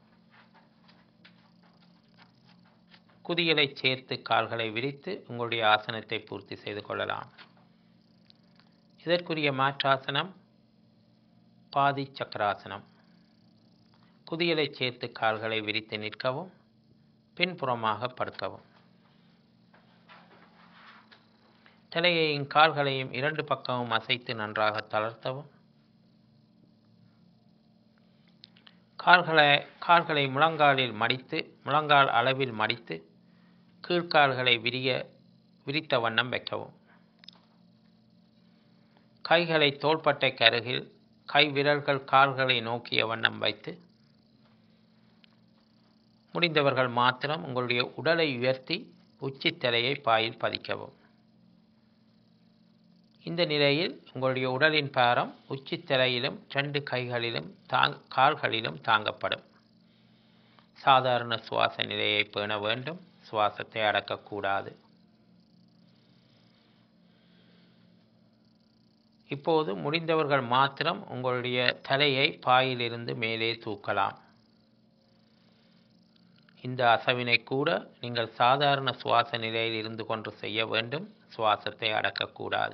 குதிகளை சேர்த்து கால்களை விரித்து உங்களுடைய ஆசனத்தை பூர்த்தி செய்து கொள்ளலாம் இதற்குரிய மாற்றாசனம் பாதி சக்கராசனம் குதிகளை சேர்த்து கால்களை விரித்து நிற்கவும் பின்புறமாக படுக்கவும் தலையையும் கால்களையும் இரண்டு பக்கமும் அசைத்து நன்றாக தளர்த்தவும் கால்களை கால்களை முழங்காலில் மடித்து முழங்கால் அளவில் மடித்து கீழ்கால்களை விரிய விரித்த வண்ணம் வைக்கவும் கைகளை தோள்பட்டை கருகில் கை விரல்கள் கால்களை நோக்கிய வண்ணம் வைத்து முடிந்தவர்கள் மாத்திரம் உங்களுடைய உடலை உயர்த்தி உச்சித்தலையை பாயில் பதிக்கவும் இந்த நிலையில் உங்களுடைய உடலின் பாரம் உச்சித்தலையிலும் ரெண்டு கைகளிலும் தாங் கால்களிலும் தாங்கப்படும் சாதாரண சுவாச நிலையை பேண வேண்டும் சுவாசத்தை அடக்கக்கூடாது இப்போது முடிந்தவர்கள் மாத்திரம் உங்களுடைய தலையை பாயிலிருந்து மேலே தூக்கலாம் இந்த அசவினை கூட நீங்கள் சாதாரண சுவாச நிலையில் இருந்து கொண்டு செய்ய வேண்டும் சுவாசத்தை அடக்கக்கூடாது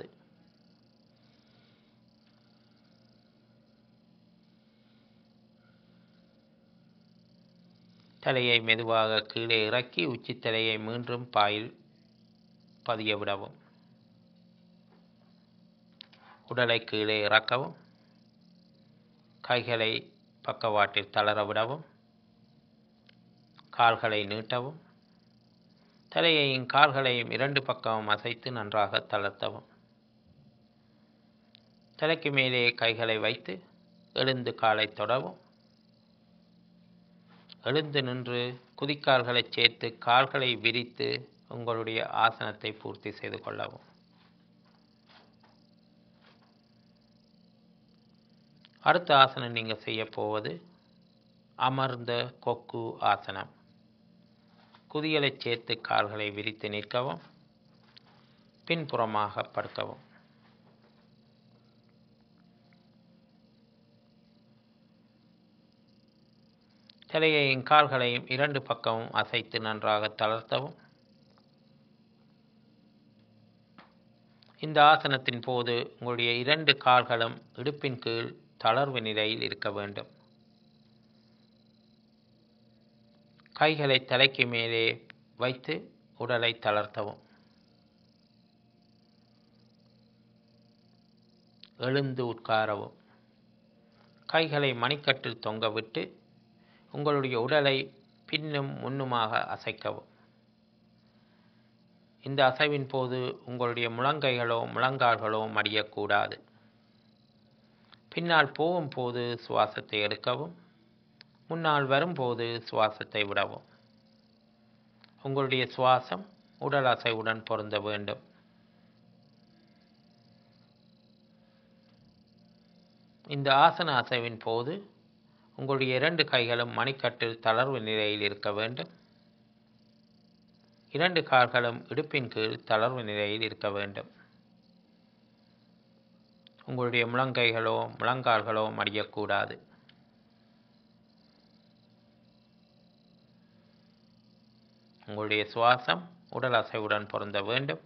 தலையை மெதுவாக கீழே இறக்கி உச்சித்தலையை மீண்டும் பாயில் பதிய விடவும் உடலை கீழே இறக்கவும் கைகளை பக்கவாட்டில் தளர விடவும் கால்களை நீட்டவும் தலையையும் கால்களையும் இரண்டு பக்கமும் அசைத்து நன்றாக தளர்த்தவும் தலைக்கு மேலே கைகளை வைத்து எழுந்து காலை தொடவும் எழுந்து நின்று குதிக்கால்களை சேர்த்து கால்களை விரித்து உங்களுடைய ஆசனத்தை பூர்த்தி செய்து கொள்ளவும் அடுத்த ஆசனம் நீங்கள் செய்ய போவது அமர்ந்த கொக்கு ஆசனம் குதிகளை சேர்த்து கால்களை விரித்து நிற்கவும் பின்புறமாக படுக்கவும் தலையையும் கால்களையும் இரண்டு பக்கமும் அசைத்து நன்றாக தளர்த்தவும் இந்த ஆசனத்தின் போது உங்களுடைய இரண்டு கால்களும் இடுப்பின் கீழ் தளர்வு நிலையில் இருக்க வேண்டும் கைகளை தலைக்கு மேலே வைத்து உடலை தளர்த்தவும் எழுந்து உட்காரவும் கைகளை மணிக்கட்டில் தொங்கவிட்டு உங்களுடைய உடலை பின்னும் முன்னுமாக அசைக்கவும் இந்த அசைவின் போது உங்களுடைய முழங்கைகளோ முழங்கால்களோ மடியக்கூடாது பின்னால் போகும்போது சுவாசத்தை எடுக்கவும் முன்னால் வரும்போது சுவாசத்தை விடவும் உங்களுடைய சுவாசம் உடல் அசைவுடன் பொருந்த வேண்டும் இந்த ஆசன அசைவின் போது உங்களுடைய இரண்டு கைகளும் மணிக்கட்டில் தளர்வு நிலையில் இருக்க வேண்டும் இரண்டு கால்களும் இடுப்பின் கீழ் தளர்வு நிலையில் இருக்க வேண்டும் உங்களுடைய முழங்கைகளோ முழங்கால்களோ மடியக்கூடாது உங்களுடைய சுவாசம் உடல் அசைவுடன் பொருந்த வேண்டும்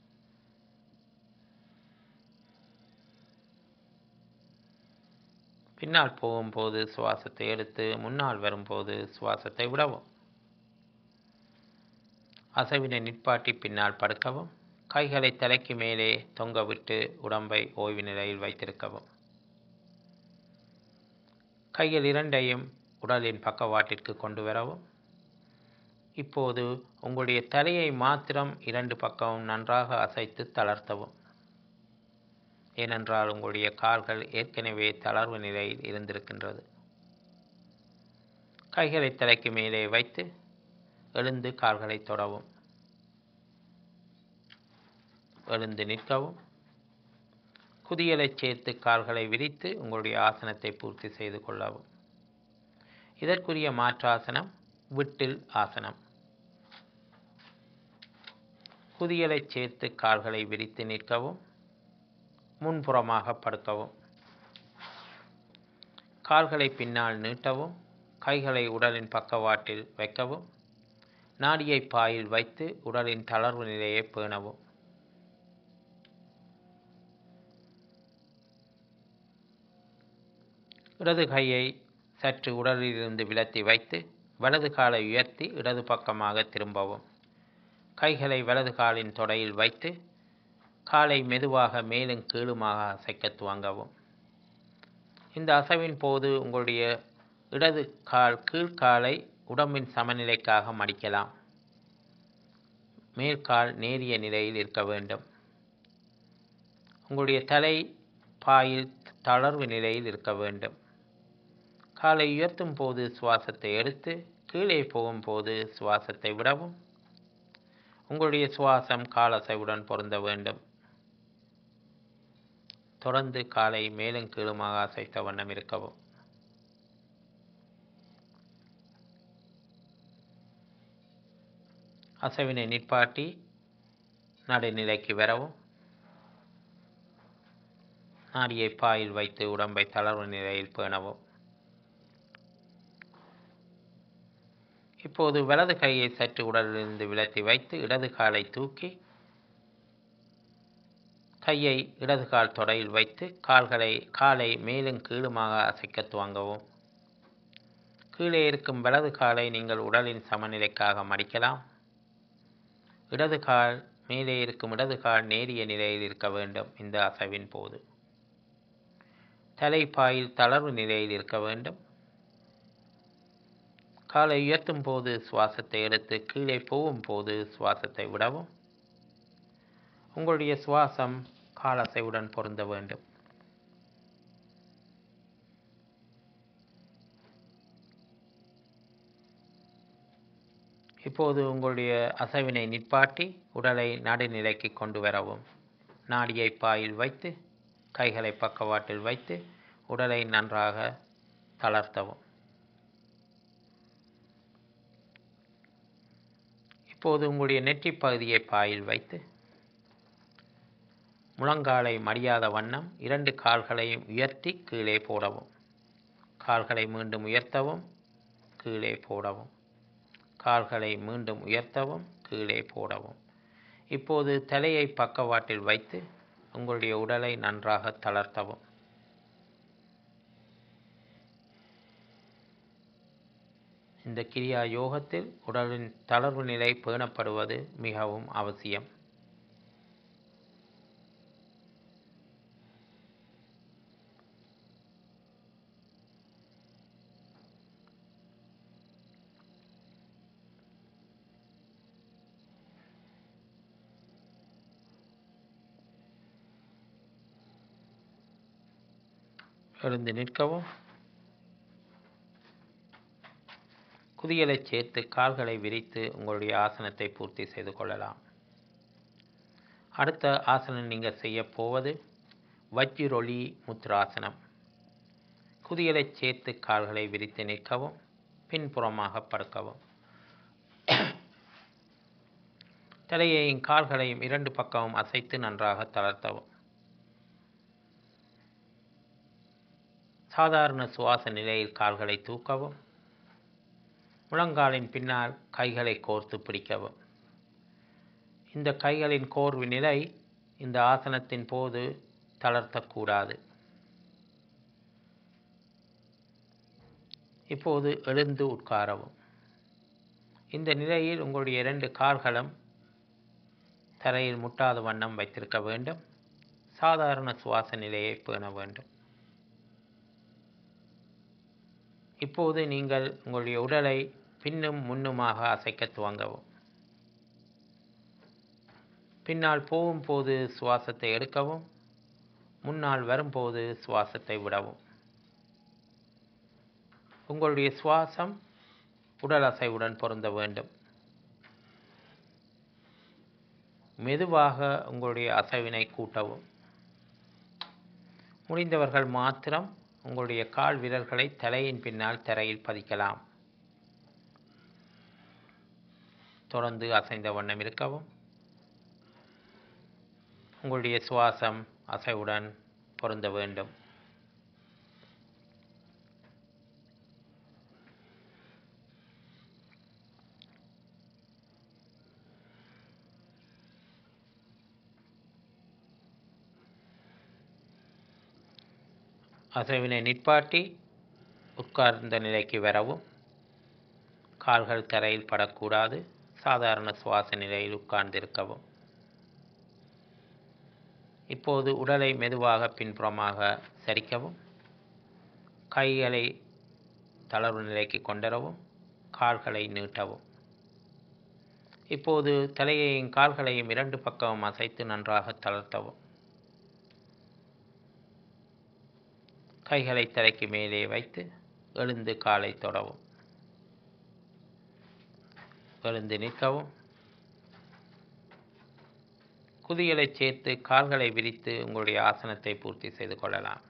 பின்னால் போகும்போது சுவாசத்தை எடுத்து முன்னால் வரும்போது சுவாசத்தை விடவும் அசைவினை நிற்பாட்டி பின்னால் படுக்கவும் கைகளை தலைக்கு மேலே தொங்கவிட்டு உடம்பை ஓய்வு நிலையில் வைத்திருக்கவும் கைகள் இரண்டையும் உடலின் பக்கவாட்டிற்கு கொண்டு வரவும் இப்போது உங்களுடைய தலையை மாத்திரம் இரண்டு பக்கமும் நன்றாக அசைத்து தளர்த்தவும் ஏனென்றால் உங்களுடைய கால்கள் ஏற்கனவே தளர்வு நிலையில் இருந்திருக்கின்றது கைகளை தலைக்கு மேலே வைத்து எழுந்து கால்களை தொடவும் எழுந்து நிற்கவும் குதியலை சேர்த்து கால்களை விரித்து உங்களுடைய ஆசனத்தை பூர்த்தி செய்து கொள்ளவும் இதற்குரிய மாற்றாசனம் விட்டில் ஆசனம் குதியலை சேர்த்து கால்களை விரித்து நிற்கவும் முன்புறமாக படுக்கவும் கால்களை பின்னால் நீட்டவும் கைகளை உடலின் பக்கவாட்டில் வைக்கவும் நாடியை பாயில் வைத்து உடலின் தளர்வு நிலையை பேணவும் இடது கையை சற்று உடலிலிருந்து விலத்தி வைத்து வலது காலை உயர்த்தி இடது பக்கமாக திரும்பவும் கைகளை வலது காலின் தொடையில் வைத்து காலை மெதுவாக மேலும் கீழுமாக அசைக்க துவங்கவும் இந்த அசைவின் போது உங்களுடைய இடது கால் கீழ்காலை உடம்பின் சமநிலைக்காக மடிக்கலாம் மேற்கால் நேரிய நிலையில் இருக்க வேண்டும் உங்களுடைய தலை பாயில் தளர்வு நிலையில் இருக்க வேண்டும் காலை உயர்த்தும் போது சுவாசத்தை எடுத்து கீழே போகும்போது சுவாசத்தை விடவும் உங்களுடைய சுவாசம் காலசைவுடன் பொருந்த வேண்டும் தொடர்ந்து காலை மேலும் கீழுமாக அசைத்த வண்ணம் இருக்கவும் அசைவினை நிற்பாட்டி நடுநிலைக்கு வரவும் நாடியை பாயில் வைத்து உடம்பை தளர்வு நிலையில் பேணவும் இப்போது வலது கையை சற்று உடலிலிருந்து விலத்தி வைத்து இடது காலை தூக்கி கையை இடது கால் தொடையில் வைத்து கால்களை காலை மேலும் கீழுமாக அசைக்க துவங்கவும் கீழே இருக்கும் வலது காலை நீங்கள் உடலின் சமநிலைக்காக மடிக்கலாம் இடது கால் மேலே இருக்கும் இடது கால் நேரிய நிலையில் இருக்க வேண்டும் இந்த அசைவின் போது தலைப்பாயில் தளர்வு நிலையில் இருக்க வேண்டும் காலை உயர்த்தும் போது சுவாசத்தை எடுத்து கீழே போகும் போது சுவாசத்தை விடவும் உங்களுடைய சுவாசம் காலசைவுடன் பொருந்த வேண்டும் இப்போது உங்களுடைய அசைவினை நிற்பாட்டி உடலை நடுநிலைக்கு கொண்டு வரவும் நாடியை பாயில் வைத்து கைகளை பக்கவாட்டில் வைத்து உடலை நன்றாக தளர்த்தவும் இப்போது உங்களுடைய நெற்றி பகுதியை பாயில் வைத்து முழங்காலை மடியாத வண்ணம் இரண்டு கால்களையும் உயர்த்தி கீழே போடவும் கால்களை மீண்டும் உயர்த்தவும் கீழே போடவும் கால்களை மீண்டும் உயர்த்தவும் கீழே போடவும் இப்போது தலையை பக்கவாட்டில் வைத்து உங்களுடைய உடலை நன்றாக தளர்த்தவும் இந்த கிரியா யோகத்தில் உடலின் தளர்வு நிலை பேணப்படுவது மிகவும் அவசியம் எழுந்து நிற்கவும் குதியலை சேர்த்து கால்களை விரித்து உங்களுடைய ஆசனத்தை பூர்த்தி செய்து கொள்ளலாம் அடுத்த ஆசனம் நீங்கள் செய்ய போவது வஜ்ரொலி முத்ராசனம் குதியலை சேர்த்து கால்களை விரித்து நிற்கவும் பின்புறமாக படுக்கவும் தலையையும் கால்களையும் இரண்டு பக்கமும் அசைத்து நன்றாக தளர்த்தவும் சாதாரண சுவாச நிலையில் கால்களை தூக்கவும் முழங்காலின் பின்னால் கைகளை கோர்த்து பிடிக்கவும் இந்த கைகளின் கோர்வு நிலை இந்த ஆசனத்தின் போது தளர்த்தக்கூடாது இப்போது எழுந்து உட்காரவும் இந்த நிலையில் உங்களுடைய இரண்டு கால்களும் தரையில் முட்டாத வண்ணம் வைத்திருக்க வேண்டும் சாதாரண சுவாச நிலையை பேண வேண்டும் இப்போது நீங்கள் உங்களுடைய உடலை பின்னும் முன்னுமாக அசைக்க துவங்கவும் பின்னால் போகும்போது சுவாசத்தை எடுக்கவும் முன்னால் வரும்போது சுவாசத்தை விடவும் உங்களுடைய சுவாசம் உடல் அசைவுடன் பொருந்த வேண்டும் மெதுவாக உங்களுடைய அசைவினை கூட்டவும் முடிந்தவர்கள் மாத்திரம் உங்களுடைய கால் விரல்களை தலையின் பின்னால் தரையில் பதிக்கலாம் தொடர்ந்து அசைந்த வண்ணம் இருக்கவும் உங்களுடைய சுவாசம் அசைவுடன் பொருந்த வேண்டும் அசைவினை நிற்பாட்டி உட்கார்ந்த நிலைக்கு வரவும் கால்கள் தரையில் படக்கூடாது சாதாரண சுவாச நிலையில் உட்கார்ந்திருக்கவும் இப்போது உடலை மெதுவாக பின்புறமாக சரிக்கவும் கைகளை தளர்வு நிலைக்கு கொண்டரவும் கால்களை நீட்டவும் இப்போது தலையையும் கால்களையும் இரண்டு பக்கமும் அசைத்து நன்றாக தளர்த்தவும் கைகளை தலைக்கு மேலே வைத்து எழுந்து காலை தொடவும் எழுந்து நிற்கவும் குதிகளை சேர்த்து கால்களை விரித்து உங்களுடைய ஆசனத்தை பூர்த்தி செய்து கொள்ளலாம்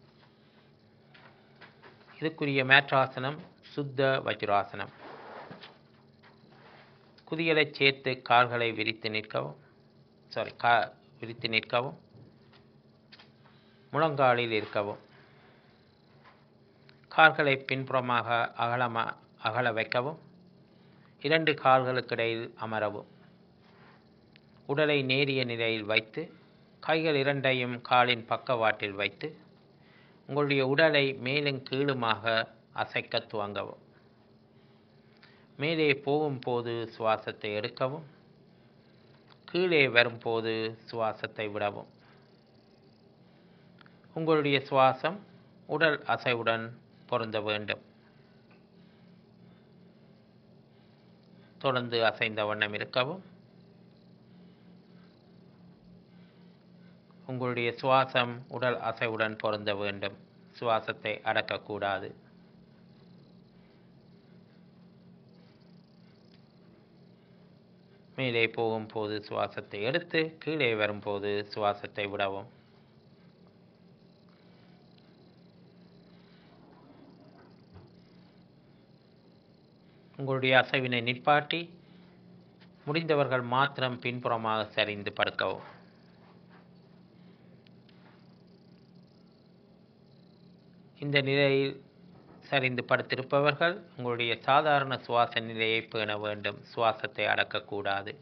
இதுக்குரிய மேற்றாசனம் சுத்த வஜ்ராசனம் குதிகளை சேர்த்து கால்களை விரித்து நிற்கவும் சாரி கா விரித்து நிற்கவும் முழங்காலில் இருக்கவும் கால்களை பின்புறமாக அகலமா அகல வைக்கவும் இரண்டு கால்களுக்கிடையில் அமரவும் உடலை நேரிய நிலையில் வைத்து கைகள் இரண்டையும் காலின் பக்கவாட்டில் வைத்து உங்களுடைய உடலை மேலும் கீழுமாக அசைக்க துவங்கவும் மேலே போகும்போது சுவாசத்தை எடுக்கவும் கீழே வரும்போது சுவாசத்தை விடவும் உங்களுடைய சுவாசம் உடல் அசைவுடன் பொருந்த வேண்டும் தொடர்ந்து அசைந்த வண்ணம் இருக்கவும் உங்களுடைய சுவாசம் உடல் அசைவுடன் பொருந்த வேண்டும் சுவாசத்தை அடக்கக்கூடாது மேலே போகும்போது சுவாசத்தை எடுத்து கீழே வரும்போது சுவாசத்தை விடவும் உங்களுடைய அசைவினை நிற்பாட்டி முடிந்தவர்கள் மாத்திரம் பின்புறமாக சரிந்து படுக்கவும் இந்த நிலையில் சரிந்து படுத்திருப்பவர்கள் உங்களுடைய சாதாரண சுவாச நிலையை பேண வேண்டும் சுவாசத்தை அடக்கக்கூடாது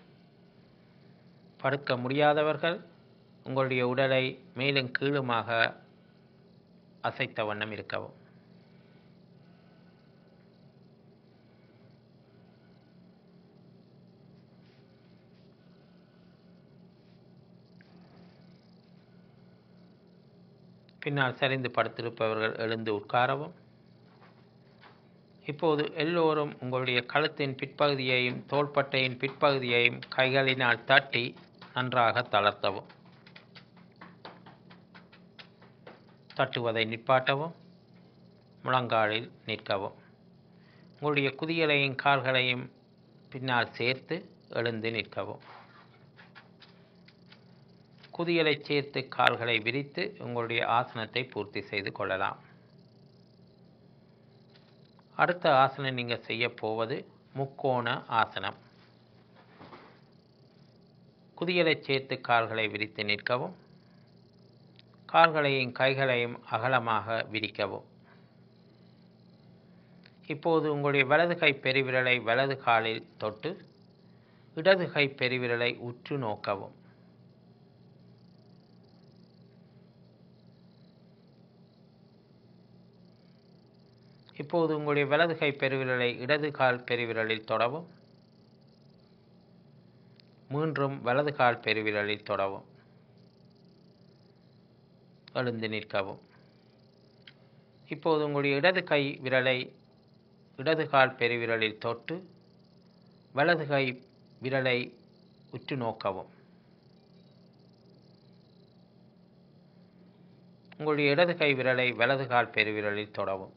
படுக்க முடியாதவர்கள் உங்களுடைய உடலை மேலும் கீழுமாக அசைத்த வண்ணம் இருக்கவும் பின்னால் சரிந்து படுத்திருப்பவர்கள் எழுந்து உட்காரவும் இப்போது எல்லோரும் உங்களுடைய கழுத்தின் பிற்பகுதியையும் தோள்பட்டையின் பிற்பகுதியையும் கைகளினால் தட்டி நன்றாக தளர்த்தவும் தட்டுவதை நிப்பாட்டவும் முழங்காலில் நிற்கவும் உங்களுடைய குதியலையும் கால்களையும் பின்னால் சேர்த்து எழுந்து நிற்கவும் குதியலை சேர்த்து கால்களை விரித்து உங்களுடைய ஆசனத்தை பூர்த்தி செய்து கொள்ளலாம் அடுத்த ஆசனம் நீங்கள் செய்ய போவது முக்கோண ஆசனம் குதியலை சேர்த்து கால்களை விரித்து நிற்கவும் கால்களையும் கைகளையும் அகலமாக விரிக்கவும் இப்போது உங்களுடைய வலது கை பெருவிரலை வலது காலில் தொட்டு இடது கை பெருவிரலை உற்று நோக்கவும் இப்போது உங்களுடைய வலது கை பெருவிரலை இடது கால் பெருவிரலில் தொடவும் மீண்டும் வலது கால் பெருவிரலில் தொடவும் எழுந்து நிற்கவும் இப்போது உங்களுடைய இடது கை விரலை இடது கால் பெருவிரலில் தொட்டு வலது கை விரலை உற்று நோக்கவும் உங்களுடைய இடது கை விரலை வலது கால் பெருவிரலில் தொடவும்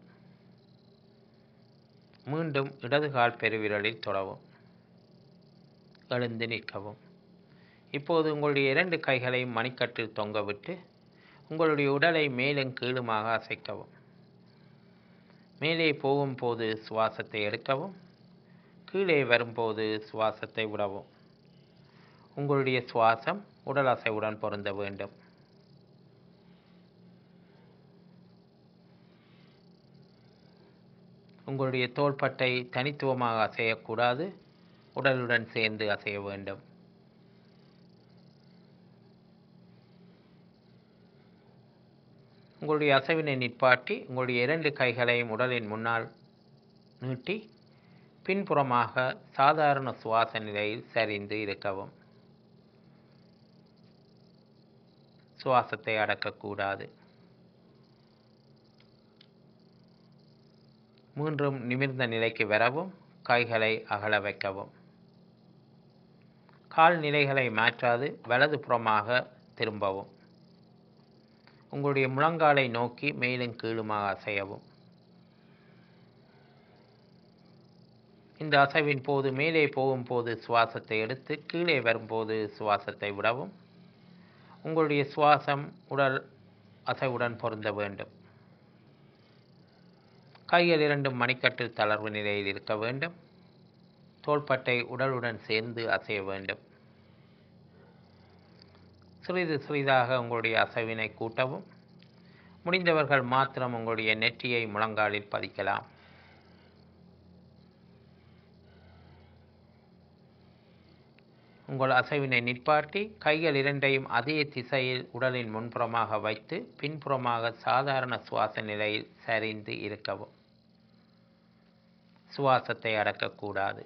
மீண்டும் இடது கால் பெருவிரலில் தொடவும் எழுந்து நிற்கவும் இப்போது உங்களுடைய இரண்டு கைகளையும் மணிக்கட்டில் தொங்கவிட்டு உங்களுடைய உடலை மேலும் கீழுமாக அசைக்கவும் மேலே போகும்போது சுவாசத்தை எடுக்கவும் கீழே வரும்போது சுவாசத்தை விடவும் உங்களுடைய சுவாசம் உடல் அசைவுடன் பொருந்த வேண்டும் உங்களுடைய தோள்பட்டை தனித்துவமாக அசையக்கூடாது உடலுடன் சேர்ந்து அசைய வேண்டும் உங்களுடைய அசைவினை நிற்பாட்டி உங்களுடைய இரண்டு கைகளையும் உடலின் முன்னால் நீட்டி பின்புறமாக சாதாரண சுவாச நிலையில் சரிந்து இருக்கவும் சுவாசத்தை அடக்கக்கூடாது மீண்டும் நிமிர்ந்த நிலைக்கு வரவும் கைகளை அகல வைக்கவும் கால் நிலைகளை மாற்றாது வலது புறமாக திரும்பவும் உங்களுடைய முழங்காலை நோக்கி மேலும் கீழுமாக அசையவும் இந்த அசைவின் போது மேலே போகும்போது சுவாசத்தை எடுத்து கீழே வரும்போது சுவாசத்தை விடவும் உங்களுடைய சுவாசம் உடல் அசைவுடன் பொருந்த வேண்டும் கைகள் இரண்டும் மணிக்கட்டில் தளர்வு நிலையில் இருக்க வேண்டும் தோள்பட்டை உடலுடன் சேர்ந்து அசைய வேண்டும் சிறிது சிறிதாக உங்களுடைய அசைவினை கூட்டவும் முடிந்தவர்கள் மாத்திரம் உங்களுடைய நெற்றியை முழங்காலில் பதிக்கலாம் உங்கள் அசைவினை நிற்பாட்டி கைகள் இரண்டையும் அதே திசையில் உடலின் முன்புறமாக வைத்து பின்புறமாக சாதாரண சுவாச நிலையில் சரிந்து இருக்கவும் சுவாசத்தை அடக்கக்கூடாது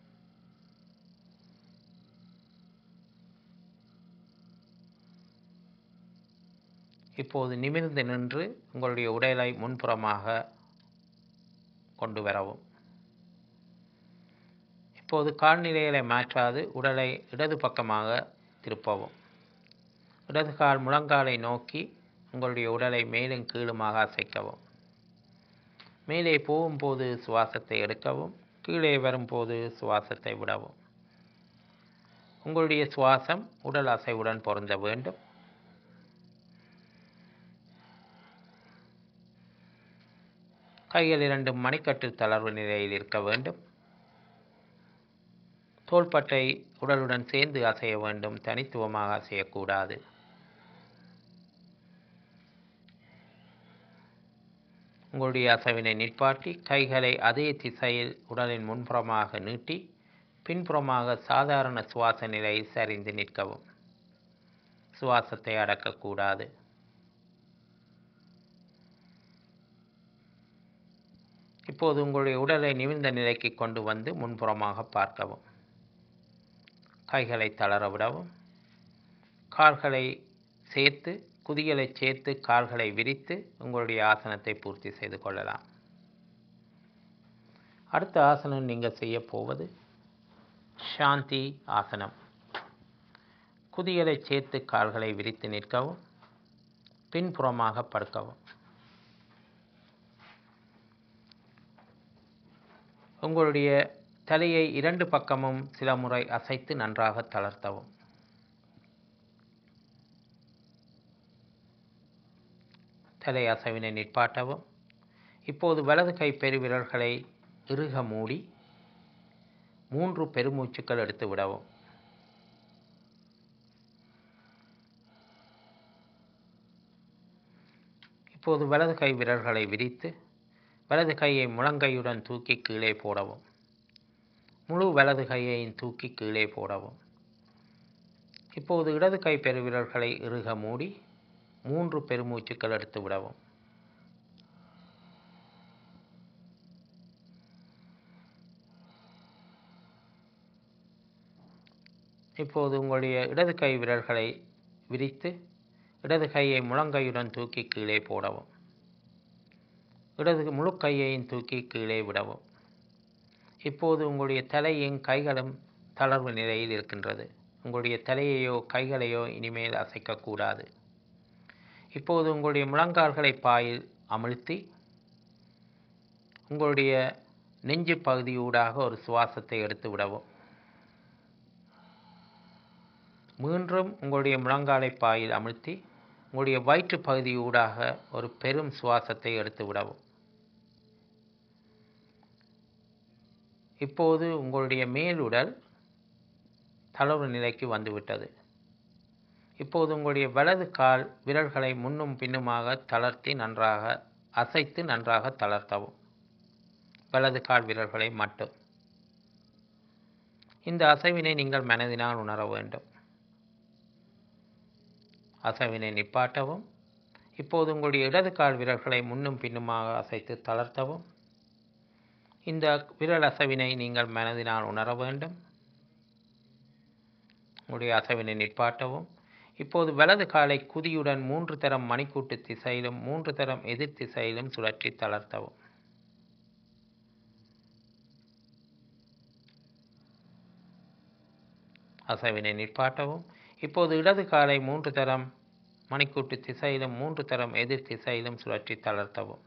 இப்போது நிமிர்ந்து நின்று உங்களுடைய உடலை முன்புறமாக கொண்டு வரவும் இப்போது கால்நிலைகளை மாற்றாது உடலை இடது பக்கமாக திருப்பவும் இடது கால் முழங்காலை நோக்கி உங்களுடைய உடலை மேலும் கீழுமாக அசைக்கவும் மேலே போகும்போது சுவாசத்தை எடுக்கவும் கீழே வரும்போது சுவாசத்தை விடவும் உங்களுடைய சுவாசம் உடல் அசைவுடன் பொருந்த வேண்டும் கைகள் இரண்டும் மணிக்கட்டு தளர்வு நிலையில் இருக்க வேண்டும் தோள்பட்டை உடலுடன் சேர்ந்து அசைய வேண்டும் தனித்துவமாக அசையக்கூடாது உங்களுடைய அசைவினை நிற்பாட்டி கைகளை அதே திசையில் உடலின் முன்புறமாக நீட்டி பின்புறமாக சாதாரண சுவாச நிலையில் சரிந்து நிற்கவும் சுவாசத்தை அடக்கக்கூடாது இப்போது உங்களுடைய உடலை நிமிர்ந்த நிலைக்கு கொண்டு வந்து முன்புறமாக பார்க்கவும் கைகளை தளர விடவும் கால்களை சேர்த்து குதிகளை சேர்த்து கால்களை விரித்து உங்களுடைய ஆசனத்தை பூர்த்தி செய்து கொள்ளலாம் அடுத்த ஆசனம் நீங்கள் செய்ய போவது சாந்தி ஆசனம் குதிகளை சேர்த்து கால்களை விரித்து நிற்கவும் பின்புறமாக படுக்கவும் உங்களுடைய தலையை இரண்டு பக்கமும் சில முறை அசைத்து நன்றாக தளர்த்தவும் தலை அசைவினை நிற்பாட்டவும் இப்போது வலது கை பெருவிரல்களை இறுக மூடி மூன்று பெருமூச்சுக்கள் எடுத்து விடவும் இப்போது வலது கை விரல்களை விரித்து வலது கையை முழங்கையுடன் தூக்கி கீழே போடவும் முழு வலது கையையும் தூக்கி கீழே போடவும் இப்போது இடது கை பெருவிரல்களை இறுக மூடி மூன்று பெருமூச்சுக்கள் எடுத்து விடவும் இப்போது உங்களுடைய இடது கை விரல்களை விரித்து இடது கையை முழங்கையுடன் தூக்கி கீழே போடவும் இடது முழு கையையும் தூக்கி கீழே விடவும் இப்போது உங்களுடைய தலையும் கைகளும் தளர்வு நிலையில் இருக்கின்றது உங்களுடைய தலையையோ கைகளையோ இனிமேல் அசைக்கக்கூடாது இப்போது உங்களுடைய முழங்கால்களை பாயில் அமிழ்த்தி உங்களுடைய நெஞ்சு பகுதியூடாக ஒரு சுவாசத்தை எடுத்து விடவும் மீண்டும் உங்களுடைய முழங்காலை பாயில் அமிழ்த்தி உங்களுடைய வயிற்று பகுதியூடாக ஒரு பெரும் சுவாசத்தை எடுத்து விடவும் இப்போது உங்களுடைய மேலுடல் தளர்வு நிலைக்கு வந்துவிட்டது இப்போது உங்களுடைய வலது கால் விரல்களை முன்னும் பின்னுமாக தளர்த்தி நன்றாக அசைத்து நன்றாக தளர்த்தவும் வலது கால் விரல்களை மட்டும் இந்த அசைவினை நீங்கள் மனதினால் உணர வேண்டும் அசைவினை நிப்பாட்டவும் இப்போது உங்களுடைய இடது கால் விரல்களை முன்னும் பின்னுமாக அசைத்து தளர்த்தவும் இந்த விரல் அசைவினை நீங்கள் மனதினால் உணர வேண்டும் உங்களுடைய அசைவினை நிற்பாட்டவும் இப்போது வலது காலை குதியுடன் மூன்று தரம் மணிக்கூட்டு திசையிலும் மூன்று தரம் எதிர் திசையிலும் சுழற்றி தளர்த்தவும் அசைவினை நிற்பாட்டவும் இப்போது இடது காலை மூன்று தரம் மணிக்கூட்டு திசையிலும் மூன்று தரம் எதிர் திசையிலும் சுழற்றி தளர்த்தவும்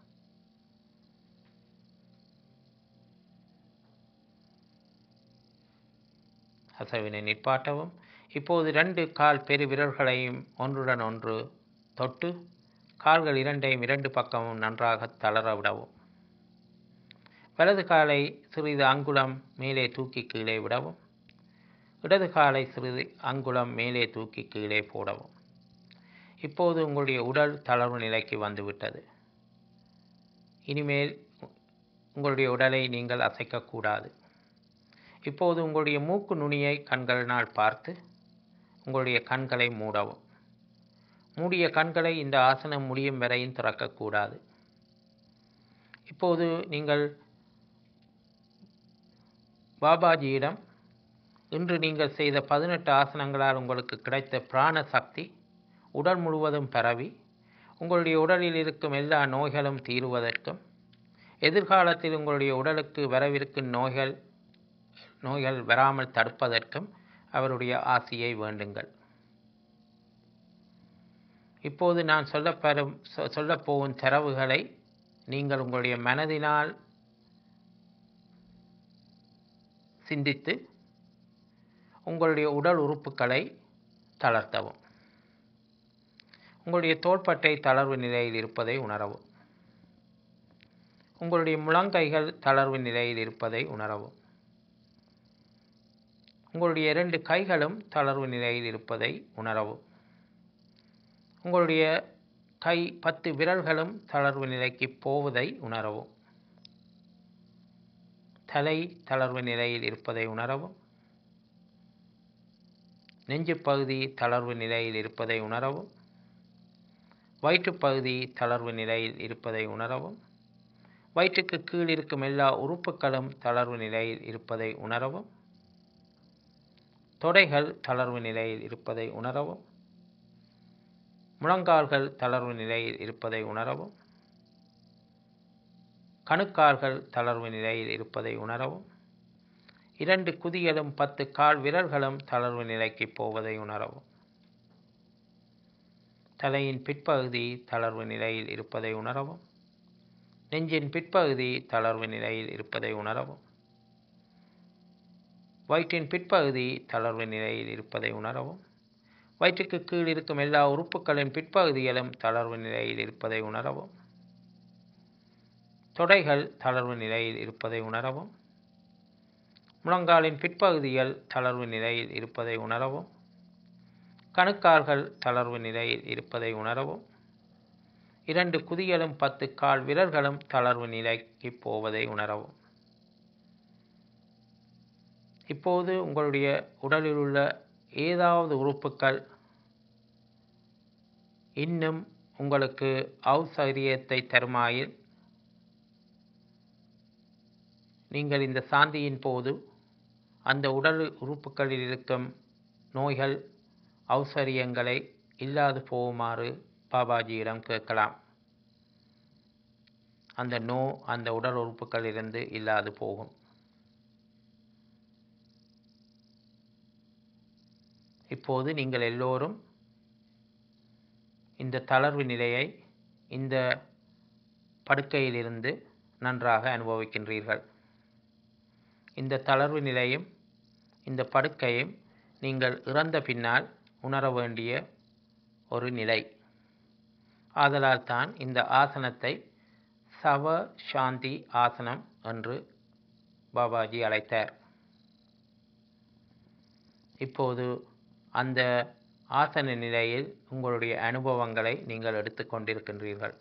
அசைவினை நிற்பாட்டவும் இப்போது ரெண்டு கால் பெரு விரல்களையும் ஒன்றுடன் ஒன்று தொட்டு கால்கள் இரண்டையும் இரண்டு பக்கமும் நன்றாக தளர விடவும் வலது காலை சிறிது அங்குலம் மேலே தூக்கி கீழே விடவும் இடது காலை சிறிது அங்குலம் மேலே தூக்கி கீழே போடவும் இப்போது உங்களுடைய உடல் தளர்வு நிலைக்கு வந்துவிட்டது இனிமேல் உங்களுடைய உடலை நீங்கள் அசைக்கக்கூடாது இப்போது உங்களுடைய மூக்கு நுனியை கண்களினால் பார்த்து உங்களுடைய கண்களை மூடவும் மூடிய கண்களை இந்த ஆசனம் முடியும் வரையும் திறக்கக்கூடாது இப்போது நீங்கள் பாபாஜியிடம் இன்று நீங்கள் செய்த பதினெட்டு ஆசனங்களால் உங்களுக்கு கிடைத்த பிராண சக்தி உடல் முழுவதும் பரவி உங்களுடைய உடலில் இருக்கும் எல்லா நோய்களும் தீருவதற்கும் எதிர்காலத்தில் உங்களுடைய உடலுக்கு வரவிருக்கும் நோய்கள் நோய்கள் வராமல் தடுப்பதற்கும் அவருடைய ஆசியை வேண்டுங்கள் இப்போது நான் சொல்லப்பெறும் சொ- சொல்லப் போகும் தரவுகளை நீங்கள் உங்களுடைய மனதினால் சிந்தித்து உங்களுடைய உடல் உறுப்புகளை தளர்த்தவும் உங்களுடைய தோள்பட்டை தளர்வு நிலையில் இருப்பதை உணரவும் உங்களுடைய முழங்கைகள் தளர்வு நிலையில் இருப்பதை உணரவும் உங்களுடைய இரண்டு கைகளும் தளர்வு நிலையில் இருப்பதை உணரவும் உங்களுடைய கை பத்து விரல்களும் தளர்வு நிலைக்கு போவதை உணரவும் தலை தளர்வு நிலையில் இருப்பதை உணரவும் நெஞ்சுப் பகுதி தளர்வு நிலையில் இருப்பதை உணரவும் வயிற்றுப் பகுதி தளர்வு நிலையில் இருப்பதை உணரவும் வயிற்றுக்கு கீழ் இருக்கும் எல்லா உறுப்புகளும் தளர்வு நிலையில் இருப்பதை உணரவும் தொடைகள் தளர்வு நிலையில் இருப்பதை உணரவும் முழங்கால்கள் தளர்வு நிலையில் இருப்பதை உணரவும் கணுக்கால்கள் தளர்வு நிலையில் இருப்பதை உணரவும் இரண்டு குதிகளும் பத்து கால் விரல்களும் தளர்வு நிலைக்கு போவதை உணரவும் தலையின் பிற்பகுதி தளர்வு நிலையில் இருப்பதை உணரவும் நெஞ்சின் பிற்பகுதி தளர்வு நிலையில் இருப்பதை உணரவும் வயிற்றின் பிற்பகுதி தளர்வு நிலையில் இருப்பதை உணரவும் வயிற்றுக்கு கீழ் இருக்கும் எல்லா உறுப்புகளின் பிற்பகுதிகளும் தளர்வு நிலையில் இருப்பதை உணரவும் தொடைகள் தளர்வு நிலையில் இருப்பதை உணரவும் முழங்காலின் பிற்பகுதிகள் தளர்வு நிலையில் இருப்பதை உணரவும் கணுக்கால்கள் தளர்வு நிலையில் இருப்பதை உணரவும் இரண்டு குதிகளும் பத்து கால் விரல்களும் தளர்வு நிலைக்கு போவதை உணரவும் இப்போது உங்களுடைய உடலில் உள்ள ஏதாவது உறுப்புக்கள் இன்னும் உங்களுக்கு ஔசரியத்தை தருமாயில் நீங்கள் இந்த சாந்தியின் போது அந்த உடல் உறுப்புகளில் இருக்கும் நோய்கள் ஔசரியங்களை இல்லாது போகுமாறு பாபாஜியிடம் கேட்கலாம் அந்த நோ அந்த உடல் உறுப்புகளிலிருந்து இல்லாது போகும் இப்போது நீங்கள் எல்லோரும் இந்த தளர்வு நிலையை இந்த படுக்கையிலிருந்து நன்றாக அனுபவிக்கின்றீர்கள் இந்த தளர்வு நிலையும் இந்த படுக்கையும் நீங்கள் இறந்த பின்னால் உணர வேண்டிய ஒரு நிலை ஆதலால் தான் இந்த ஆசனத்தை சவ சாந்தி ஆசனம் என்று பாபாஜி அழைத்தார் இப்போது அந்த ஆசன நிலையில் உங்களுடைய அனுபவங்களை நீங்கள் எடுத்துக்கொண்டிருக்கின்றீர்கள்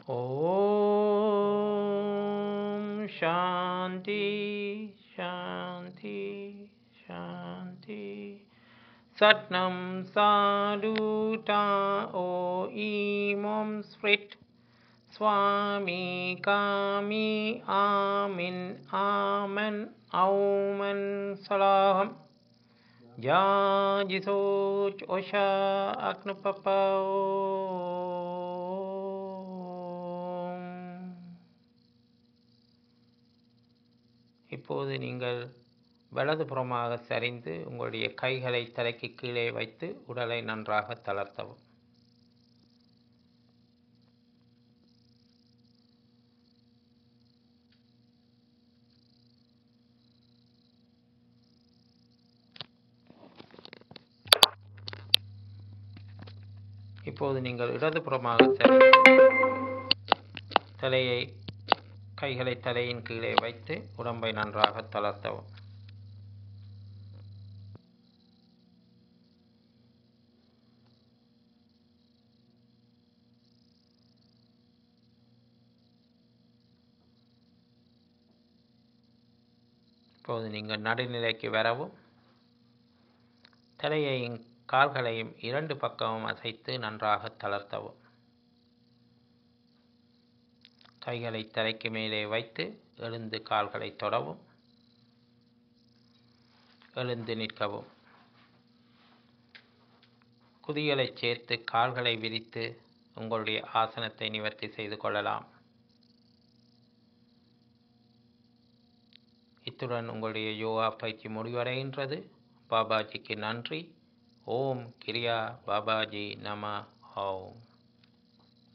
ஓம் சாந்தி சாந்தி சாந்தி சட்னம் சாடுடா ஓ ஈமோம் ஸ்பிரிட் சுவாமி காமி ஆமின் ஆமன் ஔமன் சலாகம் ஜாஜி சோச் ஒஷா அக்னுபப்போம் இப்போது நீங்கள் வலதுபுறமாக சரிந்து உங்களுடைய கைகளை தலைக்கு கீழே வைத்து உடலை நன்றாக தளர்த்தவும் இப்போது நீங்கள் இடதுபுறமாக சரிந்து தலையை கைகளை தலையின் கீழே வைத்து உடம்பை நன்றாக தளர்த்தவும் இப்போது நீங்கள் நடுநிலைக்கு வரவும் தலையையும் கால்களையும் இரண்டு பக்கமும் அசைத்து நன்றாக தளர்த்தவும் கைகளை தலைக்கு மேலே வைத்து எழுந்து கால்களை தொடவும் எழுந்து நிற்கவும் குதிகளை சேர்த்து கால்களை விரித்து உங்களுடைய ஆசனத்தை நிவர்த்தி செய்து கொள்ளலாம் இத்துடன் உங்களுடைய யோகா பயிற்சி முடிவடைகின்றது பாபாஜிக்கு நன்றி ஓம் கிரியா பாபாஜி நம ஓம்